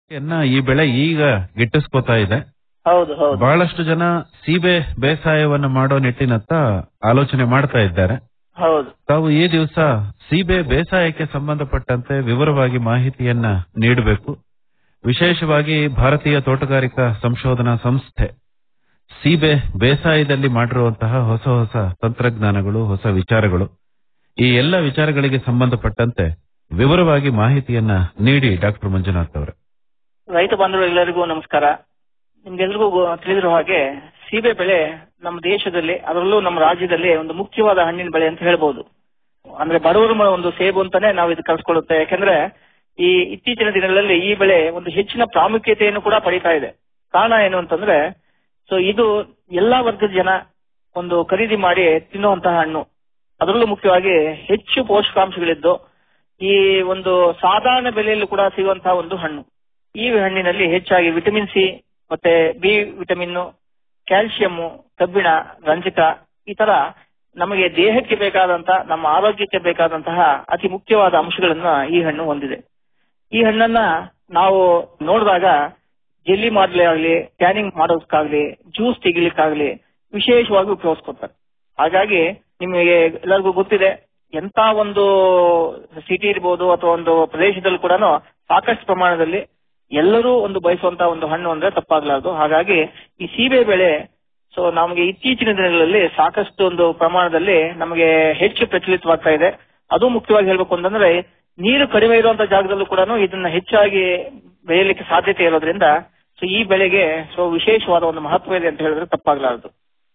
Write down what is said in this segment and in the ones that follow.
ಯನ್ನ ಈ ಬೆಳೆ ಈಗ ಗಿಟ್ಟಿಸ್ಕೊತಾ ಇದೆ ಹೌದು ಹೌದು ಬಹಳಷ್ಟು ಜನ ಸೀಬೆ ಬೇಸಾಯವನ್ನ ಮಾಡೋ ನಿಟ್ಟಿನತ್ತ ಆಲೋಚನೆ ಮಾಡ್ತಾ ಇದ್ದಾರೆ ಹೌದು ತಾವು ಈ ದಿವಸ ಸೀಬೆ ಬೇಸಾಯಕ್ಕೆ ಸಂಬಂಧಪಟ್ಟಂತೆ ವಿವರವಾಗಿ ಮಾಹಿತಿಯನ್ನ ನೀಡಬೇಕು ವಿಶೇಷವಾಗಿ ಭಾರತೀಯ ತೋಟಗಾರಿಕಾ ಸಂಶೋಧನಾ ಸಂಸ್ಥೆ ಸೀಬೆ ಬೇಸಾಯದಲ್ಲಿ ಮಾಡಿರುವಂತಹ ಹೊಸ ಹೊಸ ತಂತ್ರಜ್ಞಾನಗಳು ಹೊಸ ವಿಚಾರಗಳು ಈ ಎಲ್ಲ ವಿಚಾರಗಳಿಗೆ ಸಂಬಂಧಪಟ್ಟಂತೆ ವಿವರವಾಗಿ ಮಾಹಿತಿಯನ್ನ ನೀಡಿ ಡಾಕ್ಟರ್ ಮಂಜುನಾಥ್ ಅವರೇ ರೈತ ಬಾಂಧವರೆಲ್ಲರಿಗೂ ನಮಸ್ಕಾರ ನಿಮ್ಗೆಲ್ರಿಗೂ ಗೊ- ತಿಳಿದಿರೋ ಹಾಗೆ ಸೀಬೆ ಬೆಳೆ ನಮ್ಮ ದೇಶದಲ್ಲಿ ಅದರಲ್ಲೂ ನಮ್ಮ ರಾಜ್ಯದಲ್ಲಿ ಒಂದು ಮುಖ್ಯವಾದ ಹಣ್ಣಿನ ಬೆಳೆ ಅಂತ ಹೇಳ್ಬೋದು ಅಂದ್ರೆ ಬಡವರ ಮ- ಒಂದು ಸೇಬು ಅಂತಾನೆ ನಾವು ಇದು ಕಲ್ಸ್ಕೊಳ್ಳುತ್ತೆ ಯಾಕಂದ್ರೆ ಈ ಇತ್ತೀಚಿನ ದಿನಗಳಲ್ಲಿ ಈ ಬೆಳೆ ಒಂದು ಹೆಚ್ಚಿನ ಪ್ರಾಮುಖ್ಯತೆಯನ್ನು ಕೂಡ ಪಡೀತಾ ಇದೆ ಕಾರಣ ಏನು ಅಂತಂದ್ರೆ ಸೊ ಇದು ಎಲ್ಲಾ ವರ್ಗದ ಜನ ಒಂದು ಖರೀದಿ ಮಾಡಿ ತಿನ್ನುವಂತಹ ಹಣ್ಣು ಅದರಲ್ಲೂ ಮುಖ್ಯವಾಗಿ ಹೆಚ್ಚು ಪೋಷಕಾಂಶಗಳಿದ್ದು ಈ ಒಂದು ಸಾಧಾರಣ ಬೆಲೆಯಲ್ಲೂ ಕೂಡ ಸಿಗುವಂತಹ ಒಂದು ಹಣ್ಣು ಈ ಹಣ್ಣಿನಲ್ಲಿ ಹೆಚ್ಚಾಗಿ ವಿಟಮಿನ್ ಸಿ ಮತ್ತೆ ಬಿ ವಿಟಮಿನ್ ಕ್ಯಾಲ್ಸಿಯಂ ಕಬ್ಬಿಣ ರಂಜಕ ಈ ತರ ನಮಗೆ ದೇಹಕ್ಕೆ ಬೇಕಾದಂತ ನಮ್ಮ ಆರೋಗ್ಯಕ್ಕೆ ಬೇಕಾದಂತಹ ಅತಿ ಮುಖ್ಯವಾದ ಅಂಶಗಳನ್ನ ಈ ಹಣ್ಣು ಹೊಂದಿದೆ ಈ ಹಣ್ಣನ್ನ ನಾವು ನೋಡಿದಾಗ ಜೆಲ್ಲಿ ಮಾಡ್ಲೇ ಆಗ್ಲಿ ಕ್ಯಾನಿಂಗ್ ಮಾಡೋದಕ್ಕಾಗ್ಲಿ ಜ್ಯೂಸ್ ತೆಗಿಲಿಕ್ಕಾಗ್ಲಿ ವಿಶೇಷವಾಗಿ ಉಪಯೋಗಿಸ್ಕೊತಾರೆ ಹಾಗಾಗಿ ನಿಮಗೆ ಎಲ್ಲರಿಗೂ ಗೊತ್ತಿದೆ ಎಂತ ಒಂದು ಸಿಟಿ ಇರ್ಬೋದು ಅಥವಾ ಒಂದು ಪ್ರದೇಶದಲ್ಲಿ ಕೂಡ ಸಾಕಷ್ಟು ಪ್ರಮಾಣದಲ್ಲಿ ಎಲ್ಲರೂ ಒಂದು ಬಯಸುವಂತ ಒಂದು ಹಣ್ಣು ಅಂದ್ರೆ ತಪ್ಪಾಗ್ಲಾರ್ದು ಹಾಗಾಗಿ ಈ ಸೀಬೆ ಬೆಳೆ ಸೊ ನಮಗೆ ಇತ್ತೀಚಿನ ದಿನಗಳಲ್ಲಿ ಸಾಕಷ್ಟು ಒಂದು ಪ್ರಮಾಣದಲ್ಲಿ ನಮಗೆ ಹೆಚ್ಚು ಪ್ರಚಲಿತವಾಗ್ತಾ ಇದೆ ಅದು ಮುಖ್ಯವಾಗಿ ಹೇಳ್ಬೇಕು ಅಂತಂದ್ರೆ ನೀರು ಕಡಿಮೆ ಇರುವಂತ ಜಾಗದಲ್ಲೂ ಕೂಡ ಇದನ್ನ ಹೆಚ್ಚಾಗಿ ಬೆಳೆಯಲಿಕ್ಕೆ ಸಾಧ್ಯತೆ ಇರೋದ್ರಿಂದ ಸೊ ಈ ಬೆಳೆಗೆ ಸೊ ವಿಶೇಷವಾದ ಒಂದು ಮಹತ್ವ ಇದೆ ಅಂತ ಹೇಳಿದ್ರೆ ತಪ್ಪಾಗ್ಲಾರದು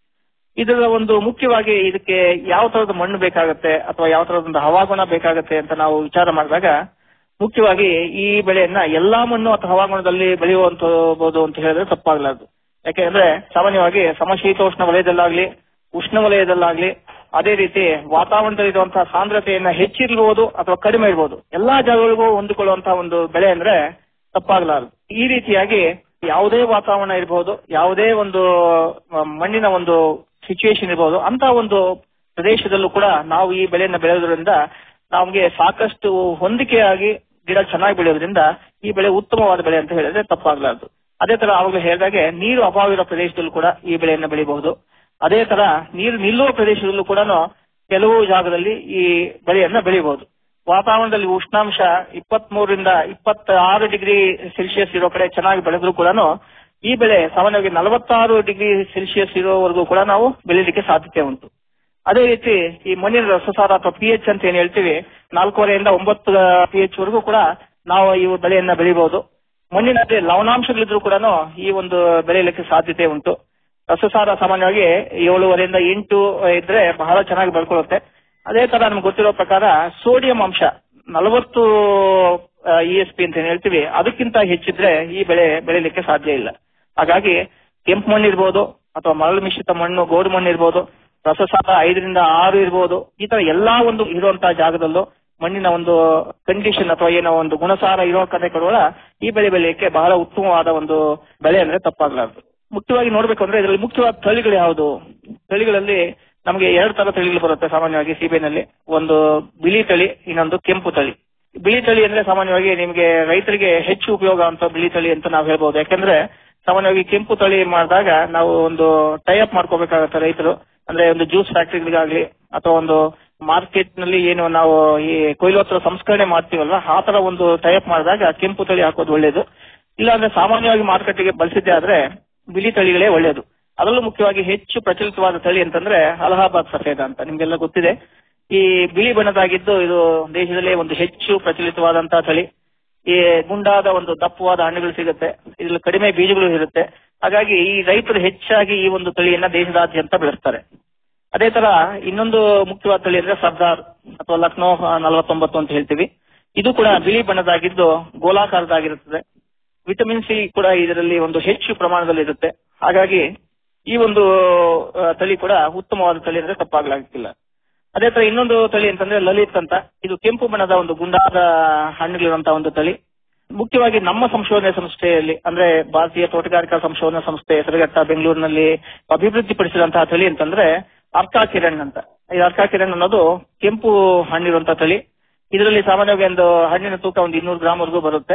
ಇದರ ಒಂದು ಮುಖ್ಯವಾಗಿ ಇದಕ್ಕೆ ಯಾವ ತರದ ಮಣ್ಣು ಬೇಕಾಗತ್ತೆ ಅಥವಾ ಯಾವ ತರದ ಒಂದು ಹವಾಗುಣ ಬೇಕಾಗತ್ತೆ ಅಂತ ನಾವು ವಿಚಾರ ಮಾಡಿದಾಗ ಮುಖ್ಯವಾಗಿ ಈ ಬೆಳೆಯನ್ನ ಎಲ್ಲಾ ಮಣ್ಣು ಅಥವಾ ಹವಾಗುಣದಲ್ಲಿ ಬೆಳೆಯುವಂತಬಹುದು ಅಂತ ಹೇಳಿದ್ರೆ ತಪ್ಪಾಗ್ಲಾರ್ದು ಯಾಕೆಂದ್ರೆ ಸಾಮಾನ್ಯವಾಗಿ ಸಮಶೀತೋಷ್ಣ ವಲಯದಲ್ಲಾಗ್ಲಿ ಉಷ್ಣ ವಲಯದಲ್ಲಾಗ್ಲಿ ಅದೇ ರೀತಿ ವಾತಾವರಣದಲ್ಲಿರುವಂತಹ ಸಾಂದ್ರತೆಯನ್ನ ಹೆಚ್ಚಿರ್ಬೋದು ಅಥವಾ ಕಡಿಮೆ ಇರ್ಬೋದು ಎಲ್ಲಾ ಜಾಗಗಳಿಗೂ ಹೊಂದಿಕೊಳ್ಳುವಂತಹ ಒಂದು ಬೆಳೆ ಅಂದ್ರೆ ತಪ್ಪಾಗಲಾರದು ಈ ರೀತಿಯಾಗಿ ಯಾವುದೇ ವಾತಾವರಣ ಇರಬಹುದು ಯಾವುದೇ ಒಂದು ಮ- ಮಣ್ಣಿನ ಒಂದು ಸಿಚುವೇಶನ್ ಇರಬಹುದು ಅಂತ ಒಂದು ಪ್ರದೇಶದಲ್ಲೂ ಕೂಡ ನಾವು ಈ ಬೆಳೆಯನ್ನ ಬೆಳೆಯೋದ್ರಿಂದ ನಮಗೆ ಸಾಕಷ್ಟು ಹೊಂದಿಕೆಯಾಗಿ ಗಿಡ ಚೆನ್ನಾಗಿ ಬೆಳೆಯೋದ್ರಿಂದ ಈ ಬೆಳೆ ಉತ್ತಮವಾದ ಬೆಳೆ ಅಂತ ಹೇಳಿದ್ರೆ ತಪ್ಪಾಗಲಾರದು ಅದೇ ತರ ಆವಾಗಲೇ ಹೇಳಿದಾಗೆ ನೀರು ಅಭಾವ ಇರೋ ಪ್ರದೇಶದಲ್ಲೂ ಕೂಡ ಈ ಬೆಳೆಯನ್ನ ಬೆಳಿಬಹುದು ಅದೇ ತರ ನೀರು ನಿಲ್ಲುವ ಪ್ರದೇಶದಲ್ಲೂ ಕೂಡ ಕೆಲವು ಜಾಗದಲ್ಲಿ ಈ ಬೆಳೆಯನ್ನ ಬೆಳಿಬಹುದು ವಾತಾವರಣದಲ್ಲಿ ಉಷ್ಣಾಂಶ ಇಪ್ಪತ್ತ್ ಮೂರರಿಂದ ಇಪ್ಪತ್ತ ಆರು ಡಿಗ್ರಿ ಸೆಲ್ಸಿಯಸ್ ಇರೋ ಕಡೆ ಚೆನ್ನಾಗಿ ಬೆಳೆದ್ರು ಕೂಡ ಈ ಬೆಳೆ ಸಾಮಾನ್ಯವಾಗಿ ನಲವತ್ತಾರು ಡಿಗ್ರಿ ಸೆಲ್ಸಿಯಸ್ ಇರೋವರೆಗೂ ಕೂಡ ನಾವು ಬೆಳೀಲಿಕ್ಕೆ ಸಾಧ್ಯತೆ ಉಂಟು ಅದೇ ರೀತಿ ಈ ಮಣ್ಣಿನ ರಸಸಾರ ಅಥವಾ ಪಿ ಎಚ್ ಅಂತ ಏನ್ ಹೇಳ್ತೀವಿ ನಾಲ್ಕೂವರೆಯಿಂದ ಒಂಬತ್ತು ಪಿ ಎಚ್ ವರೆಗೂ ಕೂಡ ನಾವು ಈ ಬೆಳೆಯನ್ನ ಬೆಳಿಬಹುದು ಮಣ್ಣಿನಲ್ಲಿ ಲವಣಾಂಶಗಳಿದ್ರು ಕೂಡ ಈ ಒಂದು ಬೆಳೆಯಲಿಕ್ಕೆ ಸಾಧ್ಯತೆ ಉಂಟು ರಸಸಾರ ಸಾಮಾನ್ಯವಾಗಿ ಏಳುವರೆಯಿಂದ ಎಂಟು ಇದ್ರೆ ಬಹಳ ಚೆನ್ನಾಗಿ ಬೆಳ್ಕೊಳ್ಳುತ್ತೆ ಅದೇ ತರ ನಮ್ಗೆ ಗೊತ್ತಿರೋ ಪ್ರಕಾರ ಸೋಡಿಯಂ ಅಂಶ ನಲವತ್ತು ಇ ಎಸ್ ಪಿ ಅಂತ ಏನ್ ಹೇಳ್ತೀವಿ ಅದಕ್ಕಿಂತ ಹೆಚ್ಚಿದ್ರೆ ಈ ಬೆಳೆ ಬೆಳಿಲಿಕ್ಕೆ ಸಾಧ್ಯ ಇಲ್ಲ ಹಾಗಾಗಿ ಕೆಂಪು ಮಣ್ಣು ಇರ್ಬೋದು ಅಥವಾ ಮರಳು ಮಿಶ್ರಿತ ಮಣ್ಣು ಗೋಡು ಮಣ್ಣು ಇರ್ಬೋದು ರಸಸಾರ ಐದರಿಂದ ಆರು ಇರ್ಬೋದು ಈ ತರ ಎಲ್ಲಾ ಒಂದು ಇರುವಂತಹ ಜಾಗದಲ್ಲೂ ಮಣ್ಣಿನ ಒಂದು ಕಂಡೀಷನ್ ಅಥವಾ ಏನೋ ಒಂದು ಗುಣಸಾರ ಇರೋ ಕಡೆ ಕೊಡುವ ಈ ಬೆಳೆ ಬೆಳೆಯಕ್ಕೆ ಬಹಳ ಉತ್ತಮವಾದ ಒಂದು ಬೆಳೆ ಅಂದ್ರೆ ತಪ್ಪಾಗಲಾರದು ಮುಖ್ಯವಾಗಿ ನೋಡ್ಬೇಕು ಅಂದ್ರೆ ಇದರಲ್ಲಿ ಮುಖ್ಯವಾದ ತಳಿಗಳು ಯಾವುದು ತಳಿಗಳಲ್ಲಿ ನಮಗೆ ಎರಡು ತರ ತಳಿಗಳು ಬರುತ್ತೆ ಸಾಮಾನ್ಯವಾಗಿ ಸೀಬೆನಲ್ಲಿ ಒಂದು ಬಿಳಿ ತಳಿ ಇನ್ನೊಂದು ಕೆಂಪು ತಳಿ ಬಿಳಿ ತಳಿ ಅಂದ್ರೆ ಸಾಮಾನ್ಯವಾಗಿ ನಿಮಗೆ ರೈತರಿಗೆ ಹೆಚ್ಚು ಉಪಯೋಗ ಅಂತ ಬಿಳಿ ತಳಿ ಅಂತ ನಾವು ಹೇಳ್ಬೋದು ಯಾಕಂದ್ರೆ ಸಾಮಾನ್ಯವಾಗಿ ಕೆಂಪು ತಳಿ ಮಾಡಿದಾಗ ನಾವು ಒಂದು ಟೈ ಅಪ್ ಮಾಡ್ಕೋಬೇಕಾಗತ್ತೆ ರೈತರು ಅಂದ್ರೆ ಒಂದು ಜ್ಯೂಸ್ ಫ್ಯಾಕ್ಟರಿಗಳಿಗಾಗ್ಲಿ ಅಥವಾ ಒಂದು ಮಾರ್ಕೆಟ್ ನಲ್ಲಿ ಏನು ನಾವು ಈ ಕೊಯ್ಲೋತ್ತರ ಸಂಸ್ಕರಣೆ ಮಾಡ್ತೀವಲ್ವಾ ಆ ತರ ಒಂದು ಟೈ ಅಪ್ ಮಾಡಿದಾಗ ಕೆಂಪು ತಳಿ ಹಾಕೋದು ಒಳ್ಳೇದು ಇಲ್ಲಾಂದ್ರೆ ಸಾಮಾನ್ಯವಾಗಿ ಮಾರುಕಟ್ಟೆಗೆ ಬಳಸಿದ್ದೆ ಆದ್ರೆ ಬಿಳಿ ತಳಿಗಳೇ ಒಳ್ಳೇದು ಅದರಲ್ಲೂ ಮುಖ್ಯವಾಗಿ ಹೆಚ್ಚು ಪ್ರಚಲಿತವಾದ ತಳಿ ಅಂತಂದ್ರೆ ಅಲಹಾಬಾದ್ ಸಫೇದ ಅಂತ ನಿಮ್ಗೆಲ್ಲ ಗೊತ್ತಿದೆ ಈ ಬಿಳಿ ಬಣ್ಣದಾಗಿದ್ದು ಇದು ದೇಶದಲ್ಲೇ ಒಂದು ಹೆಚ್ಚು ಪ್ರಚಲಿತವಾದಂತಹ ತಳಿ ಈ ಗುಂಡಾದ ಒಂದು ದಪ್ಪವಾದ ಹಣ್ಣುಗಳು ಸಿಗುತ್ತೆ ಇದ್ರಲ್ಲಿ ಕಡಿಮೆ ಬೀಜಗಳು ಇರುತ್ತೆ ಹಾಗಾಗಿ ಈ ರೈತರು ಹೆಚ್ಚಾಗಿ ಈ ಒಂದು ತಳಿಯನ್ನ ದೇಶದಾದ್ಯಂತ ಬೆಳೆಸ್ತಾರೆ ಅದೇ ತರ ಇನ್ನೊಂದು ಮುಖ್ಯವಾದ ತಳಿ ಅಂದ್ರೆ ಸರ್ದಾರ್ ಅಥವಾ ಲಕ್ನೋ ನಲವತ್ತೊಂಬತ್ತು ಅಂತ ಹೇಳ್ತೀವಿ ಇದು ಕೂಡ ಬಿಳಿ ಬಣ್ಣದಾಗಿದ್ದು ಗೋಲಾಕಾರದಾಗಿರುತ್ತದೆ ವಿಟಮಿನ್ ಸಿ ಕೂಡ ಇದರಲ್ಲಿ ಒಂದು ಹೆಚ್ಚು ಪ್ರಮಾಣದಲ್ಲಿ ಇರುತ್ತೆ ಹಾಗಾಗಿ ಈ ಒಂದು ಆ, ತಳಿ ಕೂಡ ಉತ್ತಮವಾದ ತಳಿ ಅಂದ್ರೆ ತಪ್ಪಾಗ್ಲಾಗಿಲ್ಲ ಅದೇ ತರ ಇನ್ನೊಂದು ತಳಿ ಅಂತಂದ್ರೆ ಲಲಿತ್ ಅಂತ ಇದು ಕೆಂಪು ಬಣ್ಣದ ಒಂದು ಗುಂಡಾದ ಹಣ್ಣುಗಳಿರುವಂತಹ ಒಂದು ತಳಿ ಮುಖ್ಯವಾಗಿ ನಮ್ಮ ಸಂಶೋಧನೆ ಸಂಸ್ಥೆಯಲ್ಲಿ ಅಂದ್ರೆ ಭಾರತೀಯ ತೋಟಗಾರಿಕಾ ಸಂಶೋಧನಾ ಸಂಸ್ಥೆ ಹೆಸರುಘಟ್ಟ ಬೆಂಗಳೂರಿನಲ್ಲಿ ಅಭಿವೃದ್ಧಿಪಡಿಸಿದಂತಹ ತಳಿ ಅಂತಂದ್ರೆ ಅರ್ಕಾ ಕಿರಣ್ ಅಂತ ಈ ಅರ್ಕಾ ಕಿರಣ್ ಅನ್ನೋದು ಕೆಂಪು ಹಣ್ಣಿರುವಂತಹ ತಳಿ ಇದರಲ್ಲಿ ಸಾಮಾನ್ಯವಾಗಿ ಒಂದು ಹಣ್ಣಿನ ತೂಕ ಒಂದು ಇನ್ನೂರು ಗ್ರಾಮ್ ವರೆಗೂ ಬರುತ್ತೆ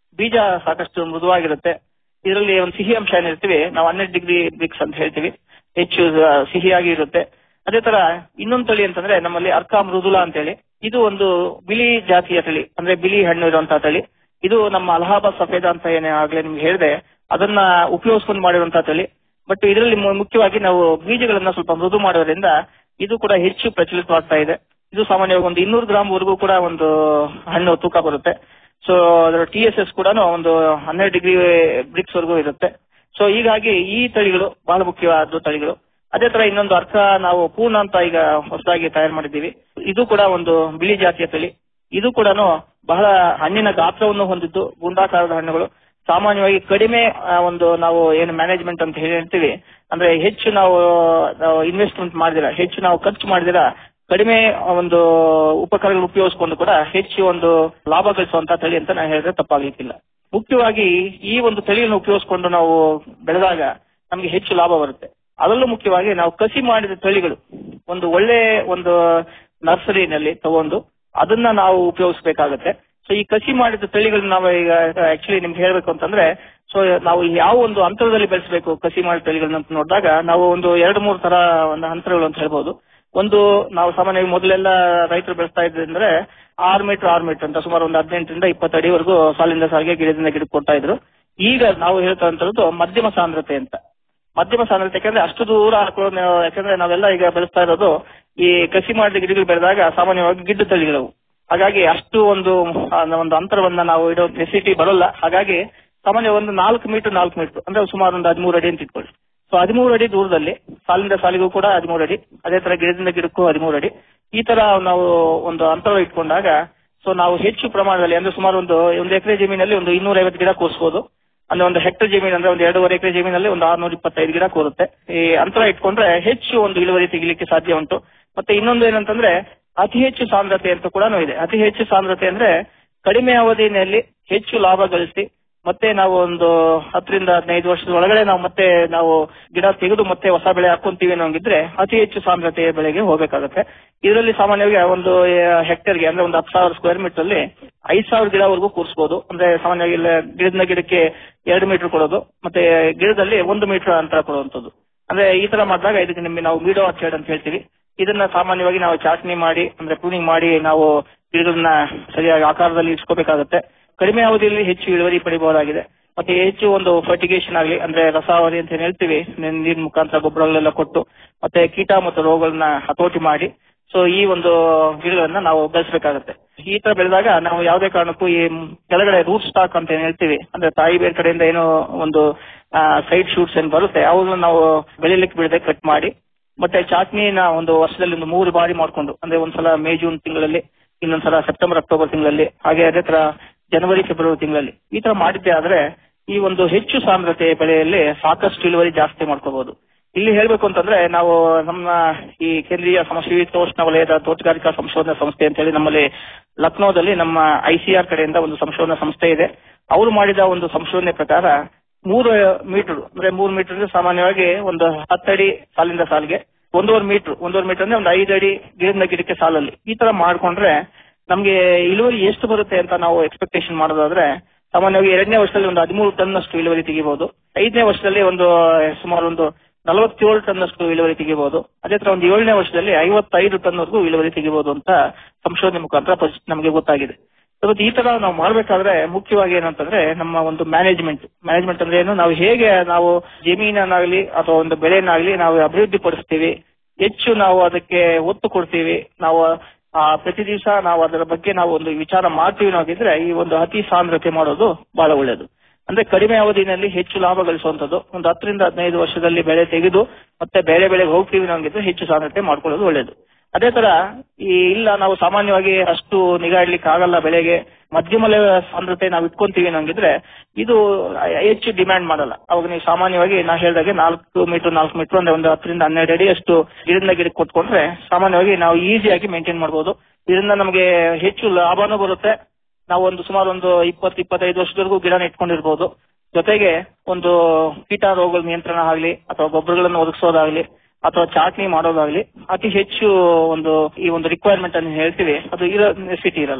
ಬೀಜ ಸಾಕಷ್ಟು ಮೃದುವಾಗಿರುತ್ತೆ ಇದರಲ್ಲಿ ಒಂದು ಸಿಹಿ ಅಂಶ ಏನಿರ್ತೀವಿ ನಾವು ಹನ್ನೆರಡು ಡಿಗ್ರಿ ಬ್ರಿಕ್ಸ್ ಅಂತ ಹೇಳ್ತೀವಿ ಹೆಚ್ಚು ಆ, ಸಿಹಿಯಾಗಿ ಇರುತ್ತೆ ಅದೇ ತರ ಇನ್ನೊಂದು ತಳಿ ಅಂತಂದ್ರೆ ನಮ್ಮಲ್ಲಿ ಅರ್ಕ ಮೃದುಲಾ ಅಂತೇಳಿ ಇದು ಒಂದು ಬಿಳಿ ಜಾತಿಯ ತಳಿ ಅಂದ್ರೆ ಬಿಳಿ ಹಣ್ಣು ಇರುವಂತಹ ತಳಿ ಇದು ನಮ್ಮ ಅಲಹಾಬಾದ್ ಸಫೇದ ಅಂತ ಏನೇ ಆಗ್ಲೇ ನಿಮ್ಗೆ ಹೇಳಿದೆ ಅದನ್ನ ಉಪಯೋಗಿಸ್ಕೊಂಡು ಮಾಡಿರುವಂತಹ ತಳಿ ಬಟ್ ಇದರಲ್ಲಿ ಮು- ಮುಖ್ಯವಾಗಿ ನಾವು ಬೀಜಗಳನ್ನ ಸ್ವಲ್ಪ ಮೃದು ಮಾಡೋದ್ರಿಂದ ಇದು ಕೂಡ ಹೆಚ್ಚು ಪ್ರಚಲಿತವಾಗ್ತಾ ಇದೆ ಇದು ಸಾಮಾನ್ಯವಾಗಿ ಒಂದು ಇನ್ನೂರು ಗ್ರಾಮ್ ವರೆಗೂ ಕೂಡ ಒಂದು ಹಣ್ಣು ತೂಕ ಬರುತ್ತೆ ಸೊ ಅದರ ಟಿ ಎಸ್ ಎಸ್ ಕೂಡ ಒಂದು ಹನ್ನೆರಡು ಡಿಗ್ರಿ ಬ್ರಿಕ್ಸ್ ವರೆಗೂ ಇರುತ್ತೆ ಸೊ ಹೀಗಾಗಿ ಈ ತಳಿಗಳು ಬಹಳ ಮುಖ್ಯವಾದ ತಳಿಗಳು ಅದೇ ತರ ಇನ್ನೊಂದು ಅರ್ಥ ನಾವು ಪೂರ್ಣ ಅಂತ ಈಗ ಹೊಸದಾಗಿ ತಯಾರು ಮಾಡಿದ್ದೀವಿ ಇದು ಕೂಡ ಒಂದು ಬಿಳಿ ಜಾತಿಯ ತಳಿ ಇದು ಕೂಡ ಬಹಳ ಹಣ್ಣಿನ ಗಾತ್ರವನ್ನು ಹೊಂದಿದ್ದು ಗುಂಡಾಕಾರದ ಹಣ್ಣುಗಳು ಸಾಮಾನ್ಯವಾಗಿ ಕಡಿಮೆ ಆ, ಒಂದು ನಾವು ಏನು ಮ್ಯಾನೇಜ್ಮೆಂಟ್ ಅಂತ ಹೇಳಿ ಹೇಳ್ತೀವಿ ಅಂದ್ರೆ ಹೆಚ್ಚು ನಾವು ಇನ್ವೆಸ್ಟ್ಮೆಂಟ್ ಮಾಡಿದಿರ ಹೆಚ್ಚು ನಾವು ಖರ್ಚು ಮಾಡಿದಿರ ಕಡಿಮೆ ಒಂದು ಉಪಕರಣಗಳು ಉಪಯೋಗಿಸಿಕೊಂಡು ಕೂಡ ಹೆಚ್ಚು ಒಂದು ಲಾಭ ಗಳಿಸುವಂತ ತಳಿ ಅಂತ ನಾನು ಹೇಳಿದ್ರೆ ತಪ್ಪಾಗ್ಲಿಕ್ಕಿಲ್ಲ ಮುಖ್ಯವಾಗಿ ಈ ಒಂದು ತಳಿಯನ್ನು ಉಪಯೋಗಿಸಿಕೊಂಡು ನಾವು ಬೆಳೆದಾಗ ನಮಗೆ ಹೆಚ್ಚು ಲಾಭ ಬರುತ್ತೆ ಅದರಲ್ಲೂ ಮುಖ್ಯವಾಗಿ ನಾವು ಕಸಿ ಮಾಡಿದ ತಳಿಗಳು ಒಂದು ಒಳ್ಳೆ ಒಂದು ನರ್ಸರಿನಲ್ಲಿ ತಗೊಂಡು ಅದನ್ನ ನಾವು ಉಪಯೋಗಿಸಬೇಕಾಗತ್ತೆ ಸೊ ಈ ಕಸಿ ಮಾಡಿದ ತಳಿಗಳನ್ನ ನಾವು ಈಗ ಆಕ್ಚುಲಿ ನಿಮ್ಗೆ ಹೇಳ್ಬೇಕು ಅಂತಂದ್ರೆ ಸೊ ನಾವು ಯಾವ ಒಂದು ಅಂತರದಲ್ಲಿ ಬೆಳೆಸಬೇಕು ಕಸಿ ಮಾಡಿದ ತಳಿಗಳನ್ನ ಅಂತ ನೋಡಿದಾಗ ನಾವು ಒಂದು ಎರಡು ಮೂರು ತರ ಒಂದು ಅಂತರಗಳು ಅಂತ ಹೇಳ್ಬೋದು ಒಂದು ನಾವು ಸಾಮಾನ್ಯವಾಗಿ ಮೊದಲೆಲ್ಲ ರೈತರು ಬೆಳೆಸ್ತಾ ಇದ್ರೆ ಆರು ಮೀಟರ್ ಆರು ಮೀಟರ್ ಅಂತ ಸುಮಾರು ಒಂದು ಹದಿನೆಂಟರಿಂದ ಇಪ್ಪತ್ತು ಅಡಿವರೆಗೂ ಸಾಲಿಂದ ಸಾಲಿಗೆ ಗಿಡದಿಂದ ಗಿಡಕ್ಕೆ ಕೊಡ್ತಾ ಇದ್ರು ಈಗ ನಾವು ಹೇಳ್ತಾ ಇರೋದು ಮಧ್ಯಮ ಸಾಂದ್ರತೆ ಅಂತ ಮಧ್ಯಮ ಸಾಂದ್ರತೆ ಯಾಕಂದ್ರೆ ಅಷ್ಟು ದೂರ ಹಾಕೊಳ್ಳೋದು ನಾವು- ಯಾಕಂದ್ರೆ ನಾವೆಲ್ಲ ಈಗ ಬೆಳೆಸ್ತಾ ಇರೋದು ಈ ಕಸಿ ಮಾಡಿದ ಗಿಡಗಳು ಬೆಳೆದಾಗ ಸಾಮಾನ್ಯವಾಗಿ ಗಿಡ್ಡ ತಳಿಗಳು ಹಾಗಾಗಿ ಅಷ್ಟು ಒಂದು ಆ, ಒಂದು ಅಂತರವನ್ನ ನಾವು ಇಡೋ ನೆಸಿಟಿ ಬರೋಲ್ಲ ಹಾಗಾಗಿ ಸಾಮಾನ್ಯ ಒಂದು ನಾಲ್ಕು ಮೀಟರ್ ನಾಲ್ಕು ಮೀಟರ್ ಅಂದ್ರೆ ಸುಮಾರು ಒಂದು ಹದಿಮೂರು ಅಡಿ ಅಂತ ಇಟ್ಕೊಳ್ಳಿ ಸೊ ಹದಿಮೂರು ಅಡಿ ದೂರದಲ್ಲಿ ಸಾಲಿಂದ ಸಾಲಿಗೂ ಕೂಡ ಹದಿಮೂರು ಅಡಿ ಅದೇ ತರ ಗಿಡದಿಂದ ಗಿಡಕ್ಕೂ ಹದಿಮೂರು ಅಡಿ ಈ ತರ ನಾವು ಒಂದು ಅಂತರ ಇಟ್ಕೊಂಡಾಗ ಸೊ ನಾವು ಹೆಚ್ಚು ಪ್ರಮಾಣದಲ್ಲಿ ಅಂದ್ರೆ ಸುಮಾರು ಒಂದು ಒಂದು ಎಕರೆ ಜಮೀನಲ್ಲಿ ಒಂದು ಇನ್ನೂರ ಐವತ್ತು ಗಿಡ ಕೂರಿಸಬಹುದು ಅಂದ್ರೆ ಒಂದು ಹೆಕ್ಟರ್ ಜಮೀನು ಅಂದ್ರೆ ಒಂದು ಎರಡೂವರೆ ಎಕರೆ ಜಮೀನಲ್ಲಿ ಒಂದು ಆರ್ನೂರ ಇಪ್ಪತ್ತೈದು ಗಿಡ ಕೂರುತ್ತೆ ಈ ಅಂತರ ಇಟ್ಕೊಂಡ್ರೆ ಹೆಚ್ಚು ಒಂದು ಇಳುವರಿ ತೆಗಿಲಿಕ್ಕೆ ಸಾಧ್ಯ ಉಂಟು ಮತ್ತೆ ಇನ್ನೊಂದು ಏನಂತಂದ್ರೆ ಅತಿ ಹೆಚ್ಚು ಸಾಂದ್ರತೆ ಅಂತ ಕೂಡ ಇದೆ ಅತಿ ಹೆಚ್ಚು ಸಾಂದ್ರತೆ ಅಂದ್ರೆ ಕಡಿಮೆ ಅವಧಿಯಲ್ಲಿ ಹೆಚ್ಚು ಲಾಭ ಗಳಿಸಿ ಮತ್ತೆ ನಾವು ಒಂದು ಹತ್ತರಿಂದ ಹದಿನೈದು ವರ್ಷದ ಒಳಗಡೆ ನಾವು ಮತ್ತೆ ನಾವು ಗಿಡ ತೆಗೆದು ಮತ್ತೆ ಹೊಸ ಬೆಳೆ ಹಾಕೊಂತೀವಿ ಅನ್ನೋಂಗಿದ್ರೆ ಅತಿ ಹೆಚ್ಚು ಸಾಂದ್ರತೆಯ ಬೆಳೆಗೆ ಹೋಗಬೇಕಾಗುತ್ತೆ ಇದರಲ್ಲಿ ಸಾಮಾನ್ಯವಾಗಿ ಒಂದು ಹೆಕ್ಟರ್ಗೆ ಅಂದ್ರೆ ಒಂದು ಹತ್ತು ಸಾವಿರ ಸ್ಕ್ವೇರ್ ಮೀಟರ್ ಅಲ್ಲಿ ಐದ್ ಸಾವಿರ ಗಿಡವರೆಗೂ ಕೂರಿಸಬಹುದು ಅಂದ್ರೆ ಸಾಮಾನ್ಯವಾಗಿ ಇಲ್ಲ ಗಿಡದಿಂದ ಗಿಡಕ್ಕೆ ಎರಡು ಮೀಟರ್ ಕೊಡೋದು ಮತ್ತೆ ಗಿಡದಲ್ಲಿ ಒಂದು ಮೀಟರ್ ಅಂತರ ಕೊಡುವಂತದ್ದು ಅಂದ್ರೆ ಈ ತರ ಮಾಡಿದಾಗ ಇದಕ್ಕೆ ನಿಮಗೆ ನಾವು ಮೀಡೋ ಆರ್ಚರ್ಡ್ ಅಂತ ಹೇಳ್ತೀವಿ ಇದನ್ನ ಸಾಮಾನ್ಯವಾಗಿ ನಾವು ಚಾಟ್ನಿ ಮಾಡಿ ಅಂದ್ರೆ ಪ್ರೂನಿಂಗ್ ಮಾಡಿ ನಾವು ಗಿಡಗಳನ್ನ ಸರಿಯಾಗಿ ಆಕಾರದಲ್ಲಿ ಇಟ್ಕೋಬೇಕಾಗುತ್ತೆ ಕಡಿಮೆ ಅವಧಿಯಲ್ಲಿ ಹೆಚ್ಚು ಇಳುವರಿ ಪಡಿಬಹುದಾಗಿದೆ ಮತ್ತೆ ಹೆಚ್ಚು ಒಂದು ಫರ್ಟಿಗೇಷನ್ ಆಗಲಿ ಅಂದ್ರೆ ರಸಾವಳಿ ಅಂತ ಏನ್ ಹೇಳ್ತೀವಿ ನಿ- ನೀರಿನ ಮುಖಾಂತರ ಗೊಬ್ಬರಗಳೆಲ್ಲ ಕೊಟ್ಟು ಮತ್ತೆ ಕೀಟ ಮತ್ತು ರೋಗಗಳನ್ನ ಹತೋಟಿ ಮಾಡಿ ಸೊ ಈ ಒಂದು ಗಿಡಗಳನ್ನ ನಾವು ಬೆಳೆಸಬೇಕಾಗುತ್ತೆ ಈ ತರ ಬೆಳೆದಾಗ ನಾವು ಯಾವುದೇ ಕಾರಣಕ್ಕೂ ಈ ಕೆಳಗಡೆ ರೂಟ್ ಸ್ಟಾಕ್ ಅಂತ ಏನ್ ಹೇಳ್ತೀವಿ ಅಂದ್ರೆ ತಾಯಿ ಬೇರೆ ಕಡೆಯಿಂದ ಏನೋ ಒಂದು ಸೈಡ್ ಶೂಟ್ಸ್ ಏನ್ ಬರುತ್ತೆ ಅವುಗಳನ್ನ ನಾವು ಬೆಳಿಲಿಕ್ಕೆ ಬಿಡದೆ ಕಟ್ ಮಾಡಿ ಮತ್ತೆ ಚಾಟ್ನಿನ ಒಂದು ವರ್ಷದಲ್ಲಿ ಒಂದು ಮೂರು ಬಾರಿ ಮಾಡ್ಕೊಂಡು ಅಂದ್ರೆ ಒಂದ್ಸಲ ಮೇ ಜೂನ್ ತಿಂಗಳಲ್ಲಿ ಇನ್ನೊಂದ್ಸಲ ಸೆಪ್ಟೆಂಬರ್ ಅಕ್ಟೋಬರ್ ತಿಂಗಳಲ್ಲಿ ಹಾಗೆ ಅದೇ ತರ ಜನವರಿ ಫೆಬ್ರವರಿ ತಿಂಗಳಲ್ಲಿ ಈ ತರ ಮಾಡಿದ್ದೆ ಆದ್ರೆ ಈ ಒಂದು ಹೆಚ್ಚು ಸಾಂದ್ರತೆ ಬೆಳೆಯಲ್ಲಿ ಸಾಕಷ್ಟು ಇಳುವರಿ ಜಾಸ್ತಿ ಮಾಡ್ಕೋಬಹುದು ಇಲ್ಲಿ ಹೇಳ್ಬೇಕು ಅಂತಂದ್ರೆ ನಾವು ನಮ್ಮ ಈ ಕೇಂದ್ರೀಯ ಸಮಶೀತೋಷ್ಣ ವಲಯದ ತೋಟಗಾರಿಕಾ ಸಂಶೋಧನಾ ಸಂಸ್ಥೆ ಅಂತ ಹೇಳಿ ನಮ್ಮಲ್ಲಿ ಲಕ್ನೋದಲ್ಲಿ ನಮ್ಮ ಐಸಿಆರ್ ಕಡೆಯಿಂದ ಒಂದು ಸಂಶೋಧನಾ ಸಂಸ್ಥೆ ಇದೆ ಅವರು ಮಾಡಿದ ಒಂದು ಸಂಶೋಧನೆ ಪ್ರಕಾರ ಮೂರು ಮೀಟರ್ ಅಂದ್ರೆ ಮೂರು ಮೀಟರ್ ಅಂದ್ರೆ ಸಾಮಾನ್ಯವಾಗಿ ಒಂದು ಹತ್ತಡಿ ಸಾಲಿಂದ ಸಾಲಿಗೆ ಒಂದೂವರೆ ಮೀಟರ್ ಒಂದೂವರೆ ಮೀಟರ್ ಅಂದ್ರೆ ಒಂದು ಐದು ಅಡಿ ಗಿಡದಿಂದ ಗಿಡಕ್ಕೆ ಸಾಲಲ್ಲಿ ಈ ತರ ಮಾಡ್ಕೊಂಡ್ರೆ ನಮ್ಗೆ ಇಳುವರಿ ಎಷ್ಟು ಬರುತ್ತೆ ಅಂತ ನಾವು ಎಕ್ಸ್ಪೆಕ್ಟೇಷನ್ ಮಾಡೋದಾದ್ರೆ ಸಾಮಾನ್ಯವಾಗಿ ಎರಡನೇ ವರ್ಷದಲ್ಲಿ ಒಂದು ಹದಿಮೂರು ಟನ್ ಅಷ್ಟು ಇಳುವರಿ ತೆಗಿಬಹುದು ಐದನೇ ವರ್ಷದಲ್ಲಿ ಒಂದು ಸುಮಾರು ಒಂದು ನಲವತ್ತೇಳು ಟನ್ ಅಷ್ಟು ಇಳುವರಿ ತೆಗಿಬಹುದು ಅದೇ ತರ ಒಂದು ಏಳನೇ ವರ್ಷದಲ್ಲಿ ಐವತ್ತೈದು ಟನ್ ವರೆಗೂ ಇಳುವರಿ ತೆಗಿಬಹುದು ಅಂತ ಸಂಶೋಧನೆ ಮುಖಾಂತರ ಪರಿ- ನಮಗೆ ಗೊತ್ತಾಗಿದೆ ಇವತ್ತು ಈ ತರ ನಾವು ಮಾಡ್ಬೇಕಾದ್ರೆ ಮುಖ್ಯವಾಗಿ ಏನಂತಂದ್ರೆ ನಮ್ಮ ಒಂದು ಮ್ಯಾನೇಜ್ಮೆಂಟ್ ಮ್ಯಾನೇಜ್ಮೆಂಟ್ ಅಂದ್ರೆ ಏನು ನಾವು ಹೇಗೆ ನಾವು ಜಮೀನನ್ನಾಗ್ಲಿ ಅಥವಾ ಒಂದು ಬೆಳೆಯನ್ನಾಗ್ಲಿ ನಾವು ಅಭಿವೃದ್ಧಿ ಪಡಿಸ್ತೀವಿ ಹೆಚ್ಚು ನಾವು ಅದಕ್ಕೆ ಒತ್ತು ಕೊಡ್ತೀವಿ ನಾವು ಆ, ಪ್ರತಿ ದಿವಸ ನಾವು ಅದರ ಬಗ್ಗೆ ನಾವು ಒಂದು ವಿಚಾರ ಮಾಡ್ತೀವಿ ನಾವಿದ್ರೆ ಈ ಒಂದು ಅತಿ ಸಾಂದ್ರತೆ ಮಾಡೋದು ಬಹಳ ಒಳ್ಳೆಯದು ಅಂದ್ರೆ ಕಡಿಮೆ ಅವಧಿನಲ್ಲಿ ಹೆಚ್ಚು ಲಾಭ ಗಳಿಸುವಂತದ್ದು ಒಂದು ಹತ್ತರಿಂದ ಹದಿನೈದು ವರ್ಷದಲ್ಲಿ ಬೆಳೆ ತೆಗೆದು ಮತ್ತೆ ಬೇರೆ ಬೆಳೆಗೆ ಹೋಗ್ತೀವಿ ನಾವಿದ್ರೆ ಹೆಚ್ಚು ಸಾಂದ್ರತೆ ಮಾಡ್ಕೊಳ್ಳೋದು ಒಳ್ಳೆಯದು ಅದೇ ತರ ಈ ಇಲ್ಲ ನಾವು ಸಾಮಾನ್ಯವಾಗಿ ಅಷ್ಟು ನಿಗಾ ಇಡ್ಲಿಕ್ಕೆ ಆಗಲ್ಲ ಬೆಳೆಗೆ ಮಧ್ಯಮ ಲೆವೆಲ್ ಸಾಂದ್ರತೆ ನಾವು ಇಟ್ಕೊಂತೀವಿ ನಂಗಿದ್ರೆ ಇದು ಹೆಚ್ಚು ಡಿಮ್ಯಾಂಡ್ ಮಾಡಲ್ಲ ಅವಾಗ ನೀವು ಸಾಮಾನ್ಯವಾಗಿ ನಾ ಹೇಳಿದಾಗೆ ನಾಲ್ಕು ಮೀಟರ್ ನಾಲ್ಕು ಮೀಟರ್ ಅಂದ್ರೆ ಒಂದು ಹತ್ತರಿಂದ ಹನ್ನೆರಡು ಅಡಿ ಅಷ್ಟು ಗಿಡದಿಂದ ಗಿಡಕ್ಕೆ ಕೊಟ್ಕೊಂಡ್ರೆ ಸಾಮಾನ್ಯವಾಗಿ ನಾವು ಈಸಿಯಾಗಿ ಮೇಂಟೈನ್ ಮಾಡಬಹುದು ಇದರಿಂದ ನಮಗೆ ಹೆಚ್ಚು ಲಾಭನೂ ಬರುತ್ತೆ ನಾವು ಒಂದು ಸುಮಾರು ಒಂದು ಇಪ್ಪತ್ತು ಇಪ್ಪತ್ತೈದು ವರ್ಷದವರೆಗೂ ಗಿಡನ ಇಟ್ಕೊಂಡಿರ್ಬೋದು ಜೊತೆಗೆ ಒಂದು ಕೀಟ ರೋಗಗಳ ನಿಯಂತ್ರಣ ಆಗಲಿ ಅಥವಾ ಗೊಬ್ಬರಗಳನ್ನು ಒದಗಿಸೋದಾಗ್ಲಿ ಅಥವಾ ಚಾಟ್ನಿ ಮಾಡೋದಾಗ್ಲಿ ಅತಿ ಹೆಚ್ಚು ಒಂದು ಈ ಒಂದು ರಿಕ್ವೈರ್ಮೆಂಟ್ ಅನ್ನು ಹೇಳ್ತೀವಿ ಅದು ಇರೋ ನೆಸಿಟಿ ಇರಲ್ಲ